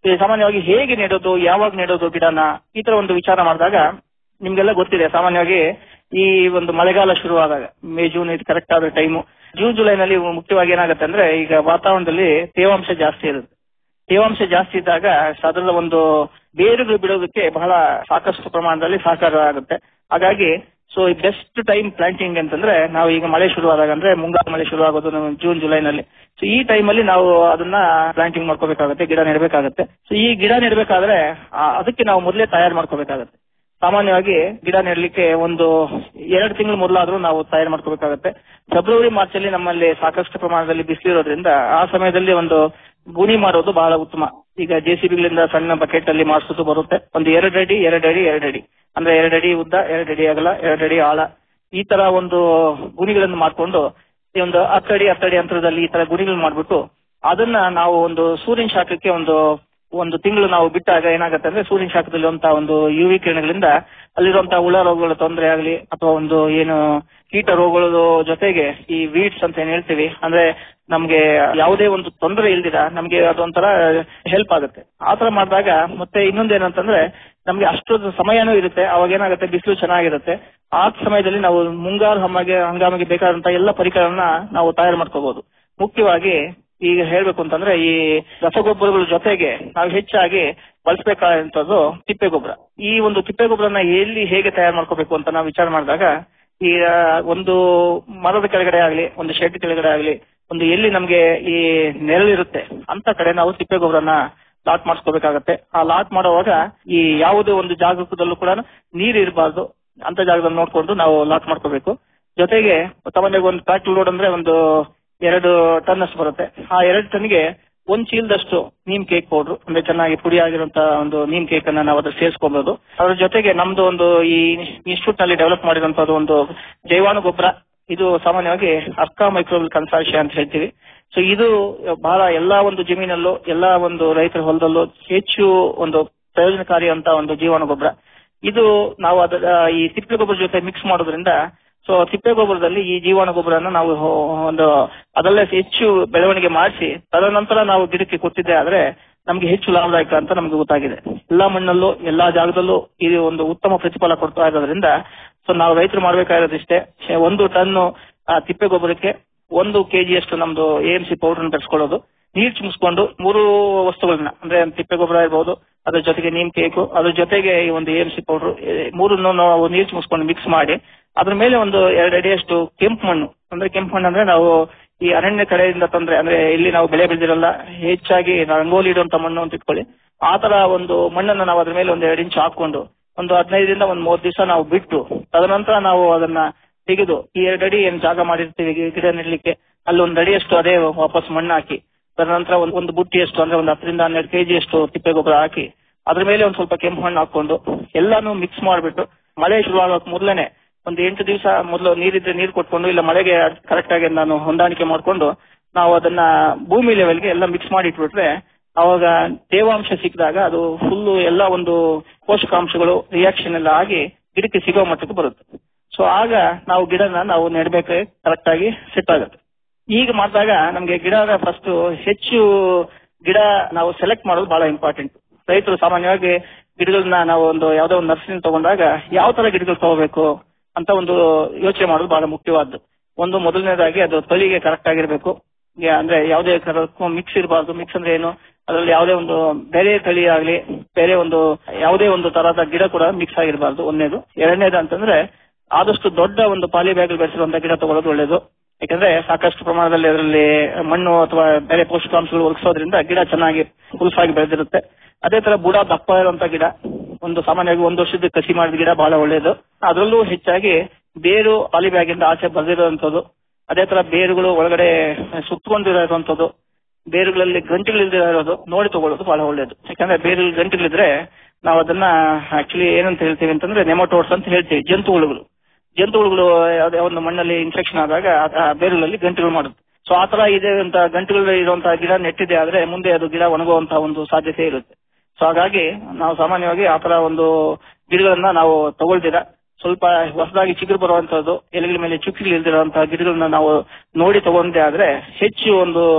ಈ ಸಾಮಾನ್ಯವಾಗಿ ಹೇಗೆ ನೆಡೋದು ಯಾವಾಗ ನೆಡೋದು ಗಿಡನ ಈ ತರ ಒಂದು ವಿಚಾರ ಮಾಡಿದಾಗ ನಿಮ್ಗೆಲ್ಲ ಗೊತ್ತಿದೆ ಸಾಮಾನ್ಯವಾಗಿ ಈ ಒಂದು ಮಳೆಗಾಲ ಶುರುವಾದಾಗ ಮೇ ಜೂನ್ ಇದು ಕರೆಕ್ಟ್ ಆದ ಟೈಮು ಜೂನ್ ಜುಲೈನಲ್ಲಿ ಮುಖ್ಯವಾಗಿ ಏನಾಗುತ್ತೆ ಅಂದ್ರೆ ಈಗ ವಾತಾವರಣದಲ್ಲಿ ತೇವಾಂಶ ಜಾಸ್ತಿ ಇರುತ್ತೆ ತೇವಾಂಶ ಜಾಸ್ತಿ ಇದ್ದಾಗ ಅದರ ಒಂದು ಬೇರುಗಳು ಬಿಡೋದಕ್ಕೆ ಬಹಳ ಸಾಕಷ್ಟು ಪ್ರಮಾಣದಲ್ಲಿ ಸಹಕಾರ ಆಗುತ್ತೆ ಹಾಗಾಗಿ ಸೊ ಈ ಬೆಸ್ಟ್ ಟೈಮ್ ಪ್ಲಾಂಟಿಂಗ್ ಅಂತಂದ್ರೆ ನಾವು ಈಗ ಮಳೆ ಶುರುವಾದಾಗ ಅಂದ್ರೆ ಮುಂಗಾರು ಮಳೆ ಶುರುವಾಗೋದು ನಮ್ಮ ಜೂನ್ ಜುಲೈನಲ್ಲಿ ಸೊ ಈ ಟೈಮಲ್ಲಿ ನಾವು ಅದನ್ನ ಪ್ಲಾಂಟಿಂಗ್ ಮಾಡ್ಕೋಬೇಕಾಗುತ್ತೆ ಗಿಡ ನೆಡಬೇಕಾಗುತ್ತೆ ಸೊ ಈ ಗಿಡ ನೆಡಬೇಕಾದ್ರೆ ಅದಕ್ಕೆ ನಾವು ಮೊದಲೇ ತಯಾರು ಮಾಡ್ಕೋಬೇಕಾಗುತ್ತೆ ಸಾಮಾನ್ಯವಾಗಿ ಗಿಡ ನೆಡಲಿಕ್ಕೆ ಒಂದು ಎರಡು ತಿಂಗಳು ಮೊದಲಾದ್ರೂ ನಾವು ತಯಾರು ಮಾಡ್ಕೋಬೇಕಾಗುತ್ತೆ ಫೆಬ್ರವರಿ ಮಾರ್ಚ್ ಅಲ್ಲಿ ನಮ್ಮಲ್ಲಿ ಸಾಕಷ್ಟು ಪ್ರಮಾಣದಲ್ಲಿ ಬಿಸಿಲಿರೋದ್ರಿಂದ ಆ ಸಮಯದಲ್ಲಿ ಒಂದು ಗುಣಿ ಮಾಡೋದು ಬಹಳ ಉತ್ತಮ ಈಗ ಜೆ ಸಿ ಬಿಗಳಿಂದ ಸಣ್ಣ ಬಕೆಟ್ ಅಲ್ಲಿ ಮಾಡಿಸೋದು ಬರುತ್ತೆ ಒಂದು ಎರಡು ಅಡಿ ಎರಡು ಅಡಿ ಎರಡು ಅಡಿ ಅಂದ್ರೆ ಎರಡು ಅಡಿ ಉದ್ದ ಎರಡು ಅಡಿ ಅಗಲ ಎರಡು ಅಡಿ ಆಳ ಈ ತರ ಒಂದು ಗುಣಿಗಳನ್ನು ಮಾಡ್ಕೊಂಡು ಈ ಒಂದು ಹತ್ತಡಿ ಹತ್ತಡಿ ಅಂತರದಲ್ಲಿ ಈ ತರ ಗುಣಿಗಳು ಮಾಡ್ಬಿಟ್ಟು ಅದನ್ನ ನಾವು ಒಂದು ಸೂರ್ಯನ ಶಾಖಕ್ಕೆ ಒಂದು ಒಂದು ತಿಂಗಳು ನಾವು ಬಿಟ್ಟಾಗ ಏನಾಗುತ್ತೆ ಅಂದ್ರೆ ಸೂರ್ಯನ ಶಾಖದಲ್ಲಿರುವಂತಹ ಒಂದು ಯು ವಿ ಕಿರಣಗಳಿಂದ ಅಲ್ಲಿರುವಂತಹ ಹುಳ ರೋಗಗಳ ತೊಂದರೆ ಆಗಲಿ ಅಥವಾ ಒಂದು ಏನು ಕೀಟ ರೋಗಗಳ ಜೊತೆಗೆ ಈ ವೀಡ್ಸ್ ಅಂತ ಏನ್ ಹೇಳ್ತೀವಿ ಅಂದ್ರೆ ನಮ್ಗೆ ಯಾವುದೇ ಒಂದು ತೊಂದರೆ ಇಲ್ದಿರ ನಮ್ಗೆ ಅದೊಂಥರ ಹೆಲ್ಪ್ ಆಗುತ್ತೆ ಆತರ ಮಾಡಿದಾಗ ಮತ್ತೆ ಇನ್ನೊಂದೇನಂತಂದ್ರೆ ನಮ್ಗೆ ಅಷ್ಟೊಂದು ಸಮಯನೂ ಇರುತ್ತೆ ಅವಾಗ ಏನಾಗುತ್ತೆ ಬಿಸಿಲು ಚೆನ್ನಾಗಿರುತ್ತೆ ಆ ಸಮಯದಲ್ಲಿ ನಾವು ಮುಂಗಾರು ಹಮ್ಮಗೆ ಹಂಗಾಮಿಗೆ ಬೇಕಾದಂತ ಎಲ್ಲ ಪರಿಕರನ ನಾವು ತಯಾರು ಮಾಡ್ಕೋಬಹುದು ಮುಖ್ಯವಾಗಿ ಈಗ ಹೇಳ್ಬೇಕು ಅಂತಂದ್ರೆ ಈ ರಸಗೊಬ್ಬರಗಳ ಜೊತೆಗೆ ನಾವು ಹೆಚ್ಚಾಗಿ ಬಳಸಬೇಕಾದಂತದ್ದು ತಿಪ್ಪೆ ಗೊಬ್ಬರ ಈ ಒಂದು ತಿಪ್ಪೆ ಗೊಬ್ಬರನ ಎಲ್ಲಿ ಹೇಗೆ ತಯಾರು ಮಾಡ್ಕೋಬೇಕು ಅಂತ ನಾವು ವಿಚಾರ ಮಾಡಿದಾಗ ಈ ಒಂದು ಮರದ ಕೆಳಗಡೆ ಆಗ್ಲಿ ಒಂದು ಶೆಡ್ ಕೆಳಗಡೆ ಆಗ್ಲಿ ಒಂದು ಎಲ್ಲಿ ನಮ್ಗೆ ಈ ನೆರಳಿರುತ್ತೆ ಅಂತ ಕಡೆ ನಾವು ತಿಪ್ಪೆ ಗೊಬ್ಬರನ ಲಾಟ್ ಮಾಡಿಸ್ಕೋಬೇಕಾಗತ್ತೆ ಆ ಲಾಟ್ ಮಾಡುವಾಗ ಈ ಯಾವುದೇ ಒಂದು ಜಾಗದಲ್ಲೂ ಕೂಡ ನೀರು ಇರಬಾರ್ದು ಅಂತ ಜಾಗದಲ್ಲಿ ನೋಡ್ಕೊಂಡು ನಾವು ಲಾಟ್ ಮಾಡ್ಕೋಬೇಕು ಜೊತೆಗೆ ಸಾಮಾನ್ಯವಾಗಿ ಒಂದು ಟ್ರಾಕ್ಟರ್ ಲೋಡ್ ಅಂದ್ರೆ ಒಂದು ಎರಡು ಟನ್ ಅಷ್ಟು ಬರುತ್ತೆ ಆ ಎರಡು ಟನ್ಗೆ ಒಂದ್ ಚೀಲದಷ್ಟು ನೀಮ್ ಕೇಕ್ ಪೌಡರ್ ಅಂದ್ರೆ ಚೆನ್ನಾಗಿ ಪುಡಿ ಆಗಿರುವಂತ ಒಂದು ನೀಮ್ ಕೇಕ್ ಅನ್ನ ನಾವು ಅದ್ರ ಸೇರಿಸ್ಕೊಬಹುದು ಅದ್ರ ಜೊತೆಗೆ ನಮ್ದು ಒಂದು ಈ ಇನ್ಸ್ಟಿಟ್ಯೂಟ್ ನಲ್ಲಿ ಡೆವಲಪ್ ಮಾಡಿರುವಂತದ್ದು ಒಂದು ಜೈವಾಣು ಗೊಬ್ಬರ ಇದು ಸಾಮಾನ್ಯವಾಗಿ ಅರ್ಕಾ ಮೈಕ್ರೋಬಲ್ ಕನ್ಸಾರ್ಷಿಯ ಅಂತ ಹೇಳ್ತೀವಿ ಸೊ ಇದು ಬಹಳ ಎಲ್ಲಾ ಒಂದು ಜಮೀನಲ್ಲೂ ಎಲ್ಲಾ ಒಂದು ರೈತರ ಹೊಲದಲ್ಲೂ ಹೆಚ್ಚು ಒಂದು ಪ್ರಯೋಜನಕಾರಿ ಅಂತ ಒಂದು ಜೀವಾಣು ಗೊಬ್ಬರ ಇದು ನಾವು ಅದರ ಈ ತಿಪ್ಪೆ ಗೊಬ್ಬರ ಜೊತೆ ಮಿಕ್ಸ್ ಮಾಡೋದ್ರಿಂದ ಸೊ ತಿಪ್ಪೆ ಗೊಬ್ಬರದಲ್ಲಿ ಈ ಜೀವಾಣು ಗೊಬ್ಬರನ ನಾವು ಒಂದು ಅದರಲ್ಲೇ ಹೆಚ್ಚು ಬೆಳವಣಿಗೆ ಮಾಡಿಸಿ ತದನಂತರ ನಾವು ಗಿಡಕ್ಕೆ ಕೊಟ್ಟಿದ್ದೆ ಆದ್ರೆ ನಮ್ಗೆ ಹೆಚ್ಚು ಲಾಭದಾಯಕ ಅಂತ ನಮ್ಗೆ ಗೊತ್ತಾಗಿದೆ ಎಲ್ಲಾ ಮಣ್ಣಲ್ಲೂ ಎಲ್ಲಾ ಜಾಗದಲ್ಲೂ ಇದು ಒಂದು ಉತ್ತಮ ಪ್ರತಿಫಲ ಕೊಡ್ತಾ ಇರೋದ್ರಿಂದ ಸೊ ನಾವು ರೈತರು ಮಾಡ್ಬೇಕಾಗಿರೋದಿಷ್ಟೇ ಒಂದು ಟನ್ ತಿಪ್ಪೆ ಗೊಬ್ಬರಕ್ಕೆ ಒಂದು ಕೆಜಿಯಷ್ಟು ನಮ್ದು ಎ ಎಂ ಸಿ ಪೌಡರ್ ತರಿಸ್ಕೊಳ್ಳೋದು ನೀರ್ ಚಿಮ್ಸ್ಕೊಂಡು ಮೂರು ವಸ್ತುಗಳನ್ನ ಅಂದ್ರೆ ತಿಪ್ಪೆ ಗೊಬ್ಬರ ಇರ್ಬೋದು ಅದ್ರ ಜೊತೆಗೆ ನೀಮ್ ಕೇಕು ಅದ್ರ ಜೊತೆಗೆ ಈ ಒಂದು ಎ ಎಂ ಸಿ ಪೌಡರ್ ಮೂರನ್ನು ನಾವು ನೀರ್ ಚಿಮ್ಸ್ಕೊಂಡು ಮಿಕ್ಸ್ ಮಾಡಿ ಅದ್ರ ಮೇಲೆ ಒಂದು ಎರಡು ಅಡಿಯಷ್ಟು ಕೆಂಪು ಮಣ್ಣು ಅಂದ್ರೆ ಕೆಂಪು ಮಣ್ಣು ಅಂದ್ರೆ ನಾವು ಈ ಅರಣ್ಯ ಕಡೆಯಿಂದ ತಂದ್ರೆ ಅಂದ್ರೆ ಇಲ್ಲಿ ನಾವು ಬೆಳೆ ಬೆಳೆದಿರಲ್ಲ ಹೆಚ್ಚಾಗಿ ರಂಗೋಲಿ ಇಡುವಂತ ಮಣ್ಣು ಅಂತ ಇಟ್ಕೊಳ್ಳಿ ಆ ತರ ಒಂದು ಮಣ್ಣನ್ನ ನಾವು ಅದ್ರ ಮೇಲೆ ಒಂದು ಎರಡು ಇಂಚು ಹಾಕೊಂಡು ಒಂದು ಹದಿನೈದರಿಂದ ಒಂದು ಮೂವತ್ತು ದಿವಸ ನಾವು ಬಿಟ್ಟು ತದನಂತರ ನಾವು ಅದನ್ನ ತೆಗೆದು ಈ ಎರಡು ಅಡಿ ಏನ್ ಜಾಗ ಮಾಡಿರ್ತೀವಿ ಗಿಡ ನೆಡ್ಲಿಕ್ಕೆ ಅಲ್ಲಿ ಒಂದು ಅಡಿಯಷ್ಟು ಅದೇ ವಾಪಸ್ ಮಣ್ಣು ಹಾಕಿ ತದನಂತರ ಒಂದು ಒಂದು ಬುಟ್ಟಿಯಷ್ಟು ಅಂದ್ರೆ ಒಂದು ಹತ್ತರಿಂದ ಹನ್ನೆರಡು ಕೆಜಿ ಅಷ್ಟು ತಿಪ್ಪೆ ಗೊಬ್ಬರ ಹಾಕಿ ಅದ್ರ ಮೇಲೆ ಒಂದ್ ಸ್ವಲ್ಪ ಕೆಂಪು ಮಣ್ಣು ಹಾಕೊಂಡು ಎಲ್ಲಾನು ಮಿಕ್ಸ್ ಮಾಡ್ಬಿಟ್ಟು ಮಳೆ ಶುರುವಾಗಕ್ ಮೊದಲೇನೆ ಒಂದು ಎಂಟು ದಿವಸ ಮೊದಲು ನೀರಿದ್ರೆ ನೀರು ಕೊಟ್ಕೊಂಡು ಇಲ್ಲ ಮಳೆಗೆ ಕರೆಕ್ಟ್ ಆಗಿ ನಾನು ಹೊಂದಾಣಿಕೆ ಮಾಡ್ಕೊಂಡು ನಾವು ಅದನ್ನ ಭೂಮಿ ಲೆವೆಲ್ಗೆ ಎಲ್ಲ ಮಿಕ್ಸ್ ಮಾಡಿ ಇಟ್ಬಿಟ್ರೆ ಅವಾಗ ತೇವಾಂಶ ಸಿಕ್ಕಿದಾಗ ಅದು ಫುಲ್ ಎಲ್ಲ ಒಂದು ಪೋಷಕಾಂಶಗಳು ರಿಯಾಕ್ಷನ್ ಎಲ್ಲ ಆಗಿ ಗಿಡಕ್ಕೆ ಸಿಗೋ ಮಟ್ಟಕ್ಕೆ ಬರುತ್ತೆ ಸೊ ಆಗ ನಾವು ಗಿಡನ ನಾವು ನೆಡ್ಬೇಕು ಕರೆಕ್ಟ್ ಆಗಿ ಸೆಟ್ ಆಗುತ್ತೆ ಈಗ ಮಾಡಿದಾಗ ನಮ್ಗೆ ಗಿಡ ಫಸ್ಟ್ ಹೆಚ್ಚು ಗಿಡ ನಾವು ಸೆಲೆಕ್ಟ್ ಮಾಡೋದು ಬಹಳ ಇಂಪಾರ್ಟೆಂಟ್ ರೈತರು ಸಾಮಾನ್ಯವಾಗಿ ಗಿಡಗಳನ್ನ ನಾವು ಒಂದು ಯಾವ್ದೋ ಒಂದು ನರ್ಸರಿ ತಗೊಂಡಾಗ ಯಾವ ತರ ಗಿಡಗಳು ತಗೋಬೇಕು ಅಂತ ಒಂದು ಯೋಚನೆ ಮಾಡೋದು ಬಹಳ ಮುಖ್ಯವಾದ್ದು ಒಂದು ಮೊದಲನೇದಾಗಿ ಅದು ತಳಿಗೆ ಕರೆಕ್ಟ್ ಆಗಿರ್ಬೇಕು ಅಂದ್ರೆ ಯಾವುದೇ ಮಿಕ್ಸ್ ಇರಬಾರ್ದು ಮಿಕ್ಸ್ ಅಂದ್ರೆ ಏನು ಅದರಲ್ಲಿ ಯಾವುದೇ ಒಂದು ಬೇರೆ ತಳಿ ಆಗ್ಲಿ ಬೇರೆ ಒಂದು ಯಾವುದೇ ಒಂದು ತರಹದ ಗಿಡ ಕೂಡ ಮಿಕ್ಸ್ ಆಗಿರಬಾರ್ದು ಒಂದನೇದು ಎರಡನೇದು ಅಂತಂದ್ರೆ ಆದಷ್ಟು ದೊಡ್ಡ ಒಂದು ಪಾಲಿ ಬ್ಯಾಗ್ ಬೆಳೆಸಿರುವಂತ ಗಿಡ ತಗೊಳ್ಳೋದು ಒಳ್ಳೇದು ಯಾಕಂದ್ರೆ ಸಾಕಷ್ಟು ಪ್ರಮಾಣದಲ್ಲಿ ಅದರಲ್ಲಿ ಮಣ್ಣು ಅಥವಾ ಬೇರೆ ಪೋಷಕಾಂಶಗಳು ಒದಗಿಸೋದ್ರಿಂದ ಗಿಡ ಚೆನ್ನಾಗಿ ಹುಲ್ಸಾಗಿ ಬೆಳೆದಿರುತ್ತೆ ಅದೇ ತರ ಬುಡ ದಪ್ಪ ಇರುವಂತ ಗಿಡ ಒಂದು ಸಾಮಾನ್ಯವಾಗಿ ಒಂದು ವರ್ಷದ ಕಸಿ ಮಾಡಿದ ಗಿಡ ಬಹಳ ಒಳ್ಳೆಯದು ಅದರಲ್ಲೂ ಹೆಚ್ಚಾಗಿ ಬೇರು ಪಾಲಿ ಬ್ಯಾಗ್ ಇಂದ ಆಚೆ ಬರೆದಿರುವಂತದ್ದು ಅದೇ ತರ ಬೇರುಗಳು ಒಳಗಡೆ ಸುತ್ತಕೊಂಡಿರುವಂತದ್ದು ಬೇರುಗಳಲ್ಲಿ ಗಂಟುಗಳಿಲ್ದೇ ಇರೋದು ನೋಡಿ ತಗೊಳ್ಳೋದು ಬಹಳ ಒಳ್ಳೇದು ಯಾಕಂದ್ರೆ ಬೇರು ಗಂಟುಗಳಿದ್ರೆ ನಾವು ಅದನ್ನ ಆಕ್ಚುಲಿ ಏನಂತ ಹೇಳ್ತೀವಿ ಅಂತಂದ್ರೆ ನೆಮಟೋಡ್ಸ್ ಅಂತ ಹೇಳ್ತೀವಿ ಜಂತುಹುಳುಗಳು ಜಂತುಹುಳುಗಳು ಯಾವುದೇ ಒಂದು ಮಣ್ಣಲ್ಲಿ ಇನ್ಫೆಕ್ಷನ್ ಆದಾಗ ಆ ಬೇರುಗಳಲ್ಲಿ ಗಂಟುಗಳು ಮಾಡುತ್ತೆ ಸೊ ಆ ತರ ಇದೆ ಅಂತ ಗಂಟುಗಳು ಇರುವಂತಹ ಗಿಡ ನೆಟ್ಟಿದೆ ಆದ್ರೆ ಮುಂದೆ ಅದು ಗಿಡ ಒಣಗುವಂತಹ ಒಂದು ಸಾಧ್ಯತೆ ಇರುತ್ತೆ ಸೊ ಹಾಗಾಗಿ ನಾವು ಸಾಮಾನ್ಯವಾಗಿ ಆ ತರ ಒಂದು ಗಿಡಗಳನ್ನ ನಾವು ತಗೊಳ್ತೀರಾ ಸ್ವಲ್ಪ ಹೊಸದಾಗಿ ಚಿಗುರು ಬರುವಂತದ್ದು ಎಲೆಗಳ ಮೇಲೆ ಚುಕ್ಕಿಗಳು ಇಲ್ದಿರುವಂತಹ ಗಿಡಗಳನ್ನ ನಾವು ನೋಡಿ ತಗೊಂಡೆ ಆದ್ರೆ ಹೆಚ್ಚು ಒಂದು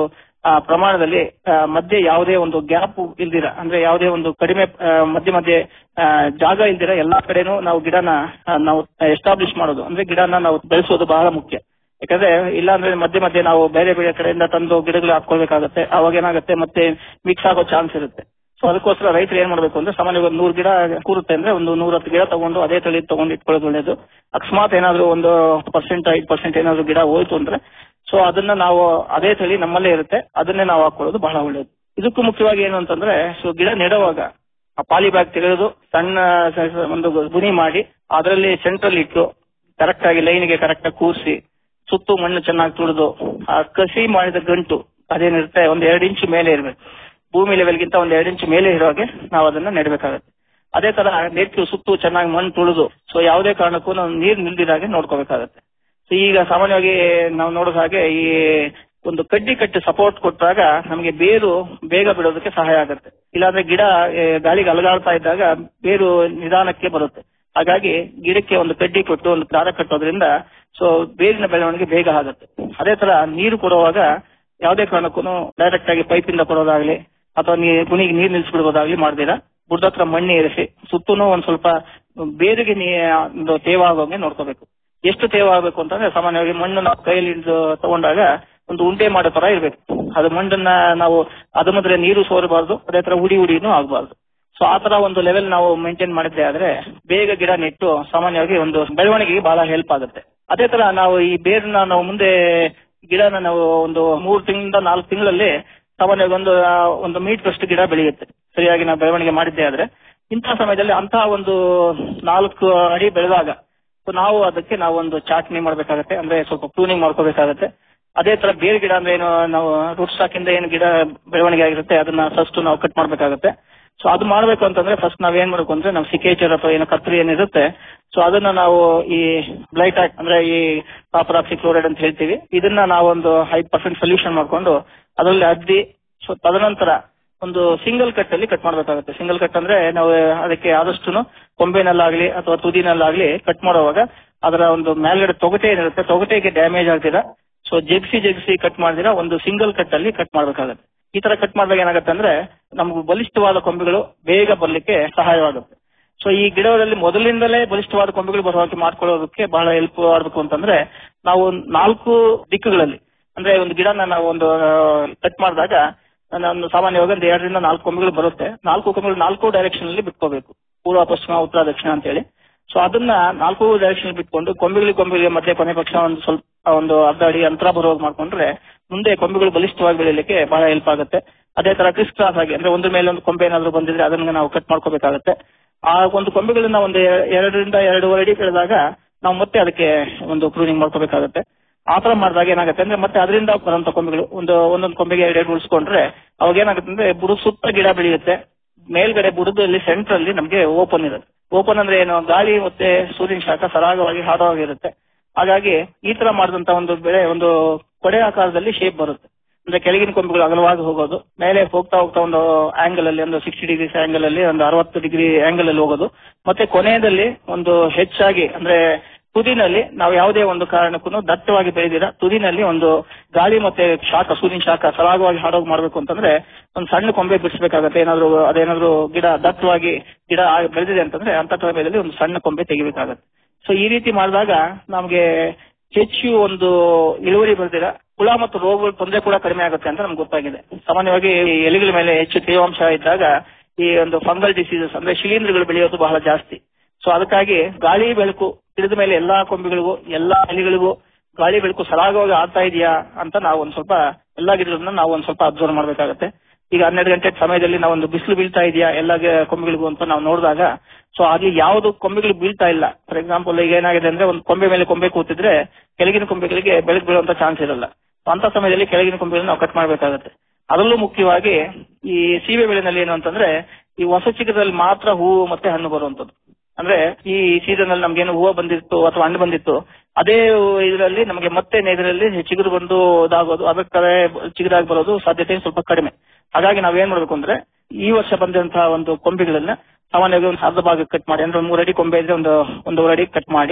ಆ ಪ್ರಮಾಣದಲ್ಲಿ ಆ, ಮಧ್ಯೆ ಯಾವುದೇ ಒಂದು ಗ್ಯಾಪ್ ಇಲ್ದಿರ ಅಂದ್ರೆ ಯಾವುದೇ ಒಂದು ಕಡಿಮೆ ಆ, ಮಧ್ಯೆ ಮಧ್ಯೆ ಆ, ಜಾಗ ಇಲ್ದಿರ ಎಲ್ಲಾ ಕಡೆನೂ ನಾವು ಗಿಡನ ಆ, ನಾವು ಎಸ್ಟಾಬ್ಲಿಷ್ ಮಾಡೋದು ಅಂದ್ರೆ ಗಿಡನ ನಾವು ಬೆಳೆಸೋದು ಬಹಳ ಮುಖ್ಯ ಯಾಕಂದ್ರೆ ಇಲ್ಲ ಅಂದ್ರೆ ಮಧ್ಯೆ ಮಧ್ಯೆ ನಾವು ಬೇರೆ ಬೇರೆ ಕಡೆಯಿಂದ ತಂದು ಗಿಡಗಳು ಹಾಕೊಳ್ಬೇಕಾಗತ್ತೆ ಅವಾಗ ಏನಾಗುತ್ತೆ ಮತ್ತೆ ಮಿಕ್ಸ್ ಆಗೋ ಚಾನ್ಸ್ ಇರುತ್ತೆ ಸೊ ಅದಕ್ಕೋಸ್ಕರ ರೈತರು ಏನ್ ಮಾಡ್ಬೇಕು ಅಂದ್ರೆ ಸಾಮಾನ್ಯವಾಗಿ ಒಂದು ನೂರು ಗಿಡ ಕೂರುತ್ತೆ ಅಂದ್ರೆ ಒಂದು ನೂರತ್ತು ಗಿಡ ತಗೊಂಡು ಅದೇ ತಳಿ ತಗೊಂಡು ಇಟ್ಕೊಳ್ಳೋದು ಒಳ್ಳೇದು ಅಕಸ್ಮಾತ್ ಏನಾದ್ರು ಒಂದು ಪರ್ಸೆಂಟ್ ಐದು ಪರ್ಸೆಂಟ್ ಏನಾದ್ರು ಗಿಡ ಹೋಯ್ತು ಅಂದ್ರೆ ಸೊ ಅದನ್ನ ನಾವು ಅದೇ ತಳಿ ನಮ್ಮಲ್ಲೇ ಇರುತ್ತೆ ಅದನ್ನೇ ನಾವು ಹಾಕೊಳ್ಳೋದು ಬಹಳ ಒಳ್ಳೇದು ಇದಕ್ಕೂ ಮುಖ್ಯವಾಗಿ ಏನು ಅಂತಂದ್ರೆ ಸೊ ಗಿಡ ನೆಡುವಾಗ ಆ ಪಾಲಿ ಬ್ಯಾಗ್ ತೆಗೆದು ಸಣ್ಣ ಸ- ಸ- ಒಂದು ಗುಣಿ ಮಾಡಿ ಅದರಲ್ಲಿ ಸೆಂಟ್ರಲ್ ಇಟ್ಟು ಕರೆಕ್ಟ್ ಆಗಿ ಲೈನ್ಗೆ ಕರೆಕ್ಟ್ ಆಗಿ ಕೂರಿಸಿ ಸುತ್ತು ಮಣ್ಣು ಚೆನ್ನಾಗಿ ತುಳಿದು ಆ ಕಸಿ ಮಾಡಿದ ಗಂಟು ಅದೇನಿರುತ್ತೆ ಒಂದ್ ಎರಡು ಇಂಚು ಮೇಲೆ ಇರಬೇಕು ಭೂಮಿ ಲೆವೆಲ್ಗಿಂತ ಒಂದ್ ಎರಡು ಇಂಚು ಮೇಲೆ ಇರೋ ಹಾಗೆ ನಾವು ಅದನ್ನ ನೆಡಬೇಕಾಗತ್ತೆ ಅದೇ ತರ ನೆಟ್ಟು ಸುತ್ತು ಚೆನ್ನಾಗಿ ಮಣ್ಣು ತುಳಿದು ಸೊ ಯಾವುದೇ ಕಾರಣಕ್ಕೂ ನಾವು ನೀರು ನಿಲ್ದಿರಾಗೆ ನೋಡ್ಕೋಬೇಕಾಗತ್ತೆ ಸೊ ಈಗ ಸಾಮಾನ್ಯವಾಗಿ ನಾವು ನೋಡೋ ಹಾಗೆ ಈ ಒಂದು ಕಡ್ಡಿ ಕಟ್ಟಿ ಸಪೋರ್ಟ್ ಕೊಟ್ಟಾಗ ನಮಗೆ ಬೇರು ಬೇಗ ಬಿಡೋದಕ್ಕೆ ಸಹಾಯ ಆಗುತ್ತೆ ಇಲ್ಲಾಂದ್ರೆ ಗಿಡ ಏ, ಗಾಳಿಗೆ ಅಲಗಾಡ್ತಾ ಇದ್ದಾಗ ಬೇರು ನಿಧಾನಕ್ಕೆ ಬರುತ್ತೆ ಹಾಗಾಗಿ ಗಿಡಕ್ಕೆ ಒಂದು ಕಡ್ಡಿ ಕೊಟ್ಟು ಒಂದು ದಾರ ಕಟ್ಟೋದ್ರಿಂದ ಸೊ ಬೇರಿನ ಬೆಳವಣಿಗೆ ಬೇಗ ಆಗುತ್ತೆ ಅದೇ ತರ ನೀರು ಕೊಡುವಾಗ ಯಾವುದೇ ಕಾರಣಕ್ಕೂ ಡೈರೆಕ್ಟ್ ಆಗಿ ಪೈಪ್ ಇಂದ ಕೊಡೋದಾಗ್ಲಿ ಅಥವಾ ನೀ ಗುಣಿಗೆ ನೀರು ನಿಲ್ಸ್ಬಿಡ್ಬೋದಾಗ್ಲಿ ಮಾಡ್ದಿರಾ ಬುಡದ ಹತ್ರ ಮಣ್ಣು ಇರಿಸಿ ಸುತ್ತೂನು ಒಂದ್ ಸ್ವಲ್ಪ ಬೇರಿಗೆ ನೀ ಒಂದು ತೇವ ಆಗೋಂಗೆ ನೋಡ್ಕೋಬೇಕು ಎಷ್ಟು ತೇವ ಆಗಬೇಕು ಅಂತಂದ್ರೆ ಸಾಮಾನ್ಯವಾಗಿ ಮಣ್ಣು ನಾವು ಕೈಯಲ್ಲಿ ಹಿಡ್ದು ತಗೊಂಡಾಗ ಒಂದು ಉಂಡೆ ಮಾಡೋ ತರ ಇರ್ಬೇಕು ಅದು ಮಣ್ಣನ್ನ ನಾವು ಅದ ಮೊದಲೇ ನೀರು ಸೋರಬಾರ್ದು ಅದೇ ತರ ಹುಡಿ ಹುಡಿನೂ ಆಗಬಾರ್ದು ಸೊ ಆ ತರ ಒಂದು ಲೆವೆಲ್ ನಾವು ಮೇಂಟೈನ್ ಮಾಡಿದ್ರೆ ಆದ್ರೆ ಬೇಗ ಗಿಡ ನೆಟ್ಟು ಸಾಮಾನ್ಯವಾಗಿ ಒಂದು ಬೆಳವಣಿಗೆಗೆ ಬಹಳ ಹೆಲ್ಪ್ ಆಗುತ್ತೆ ಅದೇ ತರ ನಾವು ಈ ಬೇರ್ನ ನಾವು ಮುಂದೆ ಗಿಡನ ನಾವು ಒಂದು ಮೂರು ತಿಂಗಳಿಂದ ನಾಲ್ಕು ತಿಂಗಳಲ್ಲಿ ಸಾಮಾನ್ಯವಾಗಿ ಒಂದು ಆ, ಒಂದು ಮೀಟರ್ ಅಷ್ಟು ಗಿಡ ಬೆಳೆಯುತ್ತೆ ಸರಿಯಾಗಿ ನಾವು ಬೆಳವಣಿಗೆ ಮಾಡಿದ್ದೆ ಆದ್ರೆ ಇಂತಹ ಸಮಯದಲ್ಲಿ ಅಂತಹ ಒಂದು ನಾಲ್ಕು ಅಡಿ ಬೆಳೆದಾಗ ಸೊ ನಾವು ಅದಕ್ಕೆ ನಾವು ಒಂದು ಚಾಟ್ನಿ ಮಾಡ್ಬೇಕಾಗತ್ತೆ ಅಂದ್ರೆ ಸ್ವಲ್ಪ ಪ್ರೂನಿಂಗ್ ಮಾಡ್ಕೋಬೇಕಾಗತ್ತೆ ಅದೇ ತರ ಬೇರೆ ಗಿಡ ಅಂದ್ರೆ ಏನು ನಾವು ರೂಟ್ ಸ್ಟಾಕ್ ಇಂದ ಏನು ಗಿಡ ಬೆಳವಣಿಗೆ ಆಗಿರುತ್ತೆ ಅದನ್ನ ಫಸ್ಟ್ ನಾವು ಕಟ್ ಮಾಡ್ಬೇಕಾಗತ್ತೆ ಸೊ ಅದು ಮಾಡ್ಬೇಕು ಅಂತಂದ್ರೆ ಫಸ್ಟ್ ನಾವ್ ಏನ್ ಮಾಡ್ಬೇಕು ಅಂದ್ರೆ ನಾವು ಸಿಕೇಚರ್ ಅಥವಾ ಏನೋ ಕತ್ರಿ ಏನಿರುತ್ತೆ ಸೊ ಅದನ್ನ ನಾವು ಈ ಬ್ಲೈಟ್ ಅಂದ್ರೆ ಈ ಕಾಪರ್ ಕ್ಲೋರೈಡ್ ಅಂತ ಹೇಳ್ತೀವಿ ಇದನ್ನ ನಾವೊಂದು ಐದು ಪರ್ಸೆಂಟ್ ಸೊಲ್ಯೂಷನ್ ಮಾಡ್ಕೊಂಡು ಅದರಲ್ಲಿ ಅದ್ದಿ ಸೊ ತದನಂತರ ಒಂದು ಸಿಂಗಲ್ ಕಟ್ ಅಲ್ಲಿ ಕಟ್ ಮಾಡ್ಬೇಕಾಗುತ್ತೆ ಸಿಂಗಲ್ ಕಟ್ ಅಂದ್ರೆ ನಾವು ಅದಕ್ಕೆ ಆದಷ್ಟು ಕೊಂಬೆನಲ್ಲಾಗ್ಲಿ ಅಥವಾ ತುದಿನಲ್ಲಾಗ್ಲಿ ಕಟ್ ಮಾಡುವಾಗ ಅದರ ಒಂದು ಮೇಲ್ಗಡೆ ತೊಗಟೆ ಏನಿರುತ್ತೆ ತೊಗಟೆಗೆ ಡ್ಯಾಮೇಜ್ ಆಗ್ತೀರಾ ಸೊ ಜಗ್ಸಿ ಜಗ್ಸಿ ಕಟ್ ಮಾಡಿದಿರಾ ಒಂದು ಸಿಂಗಲ್ ಕಟ್ ಅಲ್ಲಿ ಕಟ್ ಮಾಡ್ಬೇಕಾಗತ್ತೆ ಈ ತರ ಕಟ್ ಮಾಡಿದಾಗ ಏನಾಗುತ್ತೆ ಅಂದ್ರೆ ನಮ್ಗೆ ಬಲಿಷ್ಠವಾದ ಕೊಂಬೆಗಳು ಬೇಗ ಬರ್ಲಿಕ್ಕೆ ಸಹಾಯವಾಗುತ್ತೆ ಸೊ ಈ ಗಿಡಗಳಲ್ಲಿ ಮೊದಲಿಂದಲೇ ಬಲಿಷ್ಠವಾದ ಕೊಂಬೆಗಳು ಬರುವಂತೆ ಮಾಡ್ಕೊಳ್ಳೋದಕ್ಕೆ ಬಹಳ ಹೆಲ್ಪ್ ಆಗಬೇಕು ಅಂತಂದ್ರೆ ನಾವು ನಾಲ್ಕು ದಿಕ್ಕುಗಳಲ್ಲಿ ಅಂದ್ರೆ ಒಂದು ಗಿಡನ ನಾವು ಒಂದು ಕಟ್ ಮಾಡಿದಾಗ ಒಂದು ಸಾಮಾನ್ಯವಾಗಿ ಒಂದು ಎರಡರಿಂದ ನಾಲ್ಕು ಕೊಂಬೆಗಳು ಬರುತ್ತೆ ನಾಲ್ಕು ಕೊಂಬೆಗಳು ನಾಲ್ಕು ಡೈರೆಕ್ಷನ್ ಅಲ್ಲಿ ಬಿಟ್ಕೋಬೇಕು ಪೂರ್ವ ಪಶ್ಚಿಮ ಉತ್ತರ ದಕ್ಷಿಣ ಅಂತ ಹೇಳಿ ಸೊ ಅದನ್ನ ನಾಲ್ಕು ಡೈರೆಕ್ಷನ್ ಬಿಟ್ಕೊಂಡು ಕೊಂಬೆಗಳಿಗೆ ಕೊಂಬೆಗಳಿಗೆ ಮಧ್ಯೆ ಕೊನೆ ಪಕ್ಷ ಒಂದು ಸ್ವಲ್ಪ ಒಂದು ಅರ್ಧ ಅಡಿ ಅಂತರ ಬರೋದು ಮಾಡ್ಕೊಂಡ್ರೆ ಮುಂದೆ ಕೊಂಬೆಗಳು ಬಲಿಷ್ಠವಾಗಿ ಬೆಳೀಲಿಕ್ಕೆ ಬಹಳ ಹೆಲ್ಪ್ ಆಗುತ್ತೆ ಅದೇ ತರ ಕ್ರಿಸ್ ಕ್ರಾಸ್ ಆಗಿ ಅಂದ್ರೆ ಒಂದ್ರ ಮೇಲೆ ಒಂದು ಕೊಂಬೆ ಏನಾದ್ರು ಬಂದಿದ್ರೆ ಅದನ್ನ ನಾವು ಕಟ್ ಮಾಡ್ಕೋಬೇಕಾಗತ್ತೆ ಆ ಒಂದು ಕೊಂಬೆಗಳನ್ನ ಒಂದು ಎ- ಎರಡರಿಂದ ಎರಡೂವರೆ ಅಡಿ ಬೆಳೆದಾಗ ನಾವು ಮತ್ತೆ ಅದಕ್ಕೆ ಒಂದು ಪ್ರೂನಿಂಗ್ ಮಾಡ್ಕೋಬೇಕಾಗತ್ತೆ ಆ ತರ ಮಾಡಿದಾಗ ಏನಾಗುತ್ತೆ ಅಂದ್ರೆ ಮತ್ತೆ ಅದರಿಂದ ಬರುವಂತ ಕೊಂಬೆಗಳು ಒಂದು ಒಂದೊಂದು ಕೊಂಬೆಗೆ ಎರಡೆರಡು ಉಳಿಸ್ಕೊಂಡ್ರೆ ಅವಾಗ ಏನಾಗುತ್ತೆ ಅಂದ್ರೆ ಬುಡ ಸುತ್ತ ಗಿಡ ಬೆಳೆಯುತ್ತೆ ಮೇಲ್ಗಡೆ ಬುಡದಲ್ಲಿ ಸೆಂಟರ್ ಅಲ್ಲಿ ನಮಗೆ ಓಪನ್ ಇರುತ್ತೆ ಓಪನ್ ಅಂದ್ರೆ ಏನು ಗಾಳಿ ಮತ್ತೆ ಸೂರ್ಯನ ಶಾಖ ಸರಾಗವಾಗಿ ಹಾಡೋವಾಗಿರುತ್ತೆ ಹಾಗಾಗಿ ಈ ತರ ಮಾಡಿದಂತ ಒಂದು ಬೆಳೆ ಒಂದು ಕೊಡೆ ಆಕಾರದಲ್ಲಿ ಶೇಪ್ ಬರುತ್ತೆ ಅಂದ್ರೆ ಕೆಳಗಿನ ಕೊಂಬೆಗಳು ಅಗಲವಾಗಿ ಹೋಗೋದು ಮೇಲೆ ಹೋಗ್ತಾ ಹೋಗ್ತಾ ಒಂದು ಆಂಗಲ್ ಅಲ್ಲಿ ಒಂದು ಸಿಕ್ಸ್ಟಿ ಡಿಗ್ರೀಸ್ ಆಂಗಲ್ ಅಲ್ಲಿ ಒಂದು ಅರವತ್ತು ಡಿಗ್ರಿ ಆಂಗಲ್ ಅಲ್ಲಿ ಹೋಗೋದು ಮತ್ತೆ ಕೊನೆಯಲ್ಲಿ ಒಂದು ಹೆಚ್ಚಾಗಿ ಅಂದ್ರೆ ತುದಿನಲ್ಲಿ ನಾವು ಯಾವುದೇ ಒಂದು ಕಾರಣಕ್ಕೂ ದಟ್ಟವಾಗಿ ಬೆಳೆದಿರ ತುದಿನಲ್ಲಿ ಒಂದು ಗಾಳಿ ಮತ್ತೆ ಶಾಖ ಸೂರ್ಯನ ಶಾಖ ಸರಾಗವಾಗಿ ಹಾಡೋಗಿ ಮಾಡ್ಬೇಕು ಅಂತಂದ್ರೆ ಒಂದು ಸಣ್ಣ ಕೊಂಬೆ ಬಿಡಿಸಬೇಕಾಗತ್ತೆ ಏನಾದ್ರು ಅದೇನಾದ್ರು ಗಿಡ ದಟ್ಟವಾಗಿ ಗಿಡ ಆ- ಬೆಳೆದಿದೆ ಅಂತಂದ್ರೆ ಅಂತ ಸಮಯದಲ್ಲಿ ಒಂದು ಸಣ್ಣ ಕೊಂಬೆ ತೆಗಿಬೇಕಾಗತ್ತೆ ಸೊ ಈ ರೀತಿ ಮಾಡಿದಾಗ ನಮಗೆ ಹೆಚ್ಚು ಒಂದು ಇಳುವರಿ ಬೆಳೆದಿರ ಹುಳ ಮತ್ತು ರೋಗಗಳ ತೊಂದರೆ ಕೂಡ ಕಡಿಮೆ ಆಗುತ್ತೆ ಅಂತ ನಮ್ಗೆ ಗೊತ್ತಾಗಿದೆ ಸಾಮಾನ್ಯವಾಗಿ ಈ ಎಲೆಗಳ ಮೇಲೆ ಹೆಚ್ಚು ತೇವಾಂಶ ಇದ್ದಾಗ ಈ ಒಂದು ಫಂಗಲ್ ಡಿಸೀಸಸ್ ಅಂದ್ರೆ ಶಿಲೀಂಧ್ರಗಳು ಬೆಳೆಯೋದು ಬಹಳ ಜಾಸ್ತಿ ಸೊ ಅದಕ್ಕಾಗಿ ಗಾಳಿ ಬೆಳಕು ತಿಳಿದ ಮೇಲೆ ಎಲ್ಲಾ ಕೊಂಬೆಗಳಿಗೂ ಎಲ್ಲಾ ಎಲೆಗಳಿಗೂ ಗಾಳಿ ಬೆಳಕು ಸರಾಗವಾಗಿ ಆಗ್ತಾ ಇದೆಯಾ ಅಂತ ನಾವು ಒಂದ್ ಸ್ವಲ್ಪ ಎಲ್ಲಾ ಗಿಡಗಳನ್ನ ನಾವು ಒಂದ್ ಸ್ವಲ್ಪ ಅಬ್ಸರ್ವ್ ಮಾಡ್ಬೇಕಾಗತ್ತೆ ಈಗ ಹನ್ನೆರಡು ಗಂಟೆ ಸಮಯದಲ್ಲಿ ನಾವು ಒಂದು ಬಿಸಿಲು ಬೀಳ್ತಾ ಇದೆಯಾ ಎಲ್ಲಾ ಗಿ- ಕೊಂಬೆಗಳಿಗೂ ಅಂತ ನಾವು ನೋಡಿದಾಗ ಸೊ ಅಲ್ಲಿ ಯಾವ್ದು ಕೊಂಬೆಗಳು ಬೀಳ್ತಾ ಇಲ್ಲ ಫಾರ್ ಎಕ್ಸಾಂಪಲ್ ಈಗ ಏನಾಗಿದೆ ಅಂದ್ರೆ ಒಂದು ಕೊಂಬೆ ಮೇಲೆ ಕೊಂಬೆ ಕೂತಿದ್ರೆ ಕೆಳಗಿನ ಕೊಂಬೆಗಳಿಗೆ ಬೆಳಕು ಬೀಳುವಂತ ಚಾನ್ಸ್ ಇರಲ್ಲ ಅಂತ ಸಮಯದಲ್ಲಿ ಕೆಳಗಿನ ಕೊಂಬೆಗಳನ್ನ ನಾವು ಕಟ್ ಮಾಡ್ಬೇಕಾಗತ್ತೆ ಅದರಲ್ಲೂ ಮುಖ್ಯವಾಗಿ ಈ ಸೀಬೆ ಬೆಳೆನಲ್ಲಿ ಏನು ಅಂತಂದ್ರೆ ಈ ಹೊಸ ಚಿಕ್ಕದಲ್ಲಿ ಮಾತ್ರ ಹೂವು ಮತ್ತೆ ಹಣ್ಣು ಬರುವಂತದ್ದು ಅಂದ್ರೆ ಈ ಸೀಸನ್ ಅಲ್ಲಿ ನಮ್ಗೇನು ಹೂವು ಬಂದಿತ್ತು ಅಥವಾ ಹಣ್ಣು ಬಂದಿತ್ತು ಅದೇ ಇದರಲ್ಲಿ ನಮಗೆ ಮತ್ತೆ ಇದರಲ್ಲಿ ಚಿಗುರು ಬಂದು ಇದಾಗೋದು ಅದಕ್ಕೆ ಚಿಗುರಾಗಿ ಬರೋದು ಸಾಧ್ಯತೆ ಸ್ವಲ್ಪ ಕಡಿಮೆ ಹಾಗಾಗಿ ನಾವೇನ್ ಮಾಡ್ಬೇಕು ಅಂದ್ರೆ ಈ ವರ್ಷ ಬಂದಂತಹ ಒಂದು ಕೊಂಬೆಗಳನ್ನ ಸಾಮಾನ್ಯವಾಗಿ ಒಂದು ಅರ್ಧ ಭಾಗ ಕಟ್ ಮಾಡಿ ಅಂದ್ರೆ ಒಂದು ಮೂರಡಿ ಕೊಂಬೆ ಇದ್ರೆ ಒಂದು ಒಂದೂವರೆ ಅಡಿ ಕಟ್ ಮಾಡಿ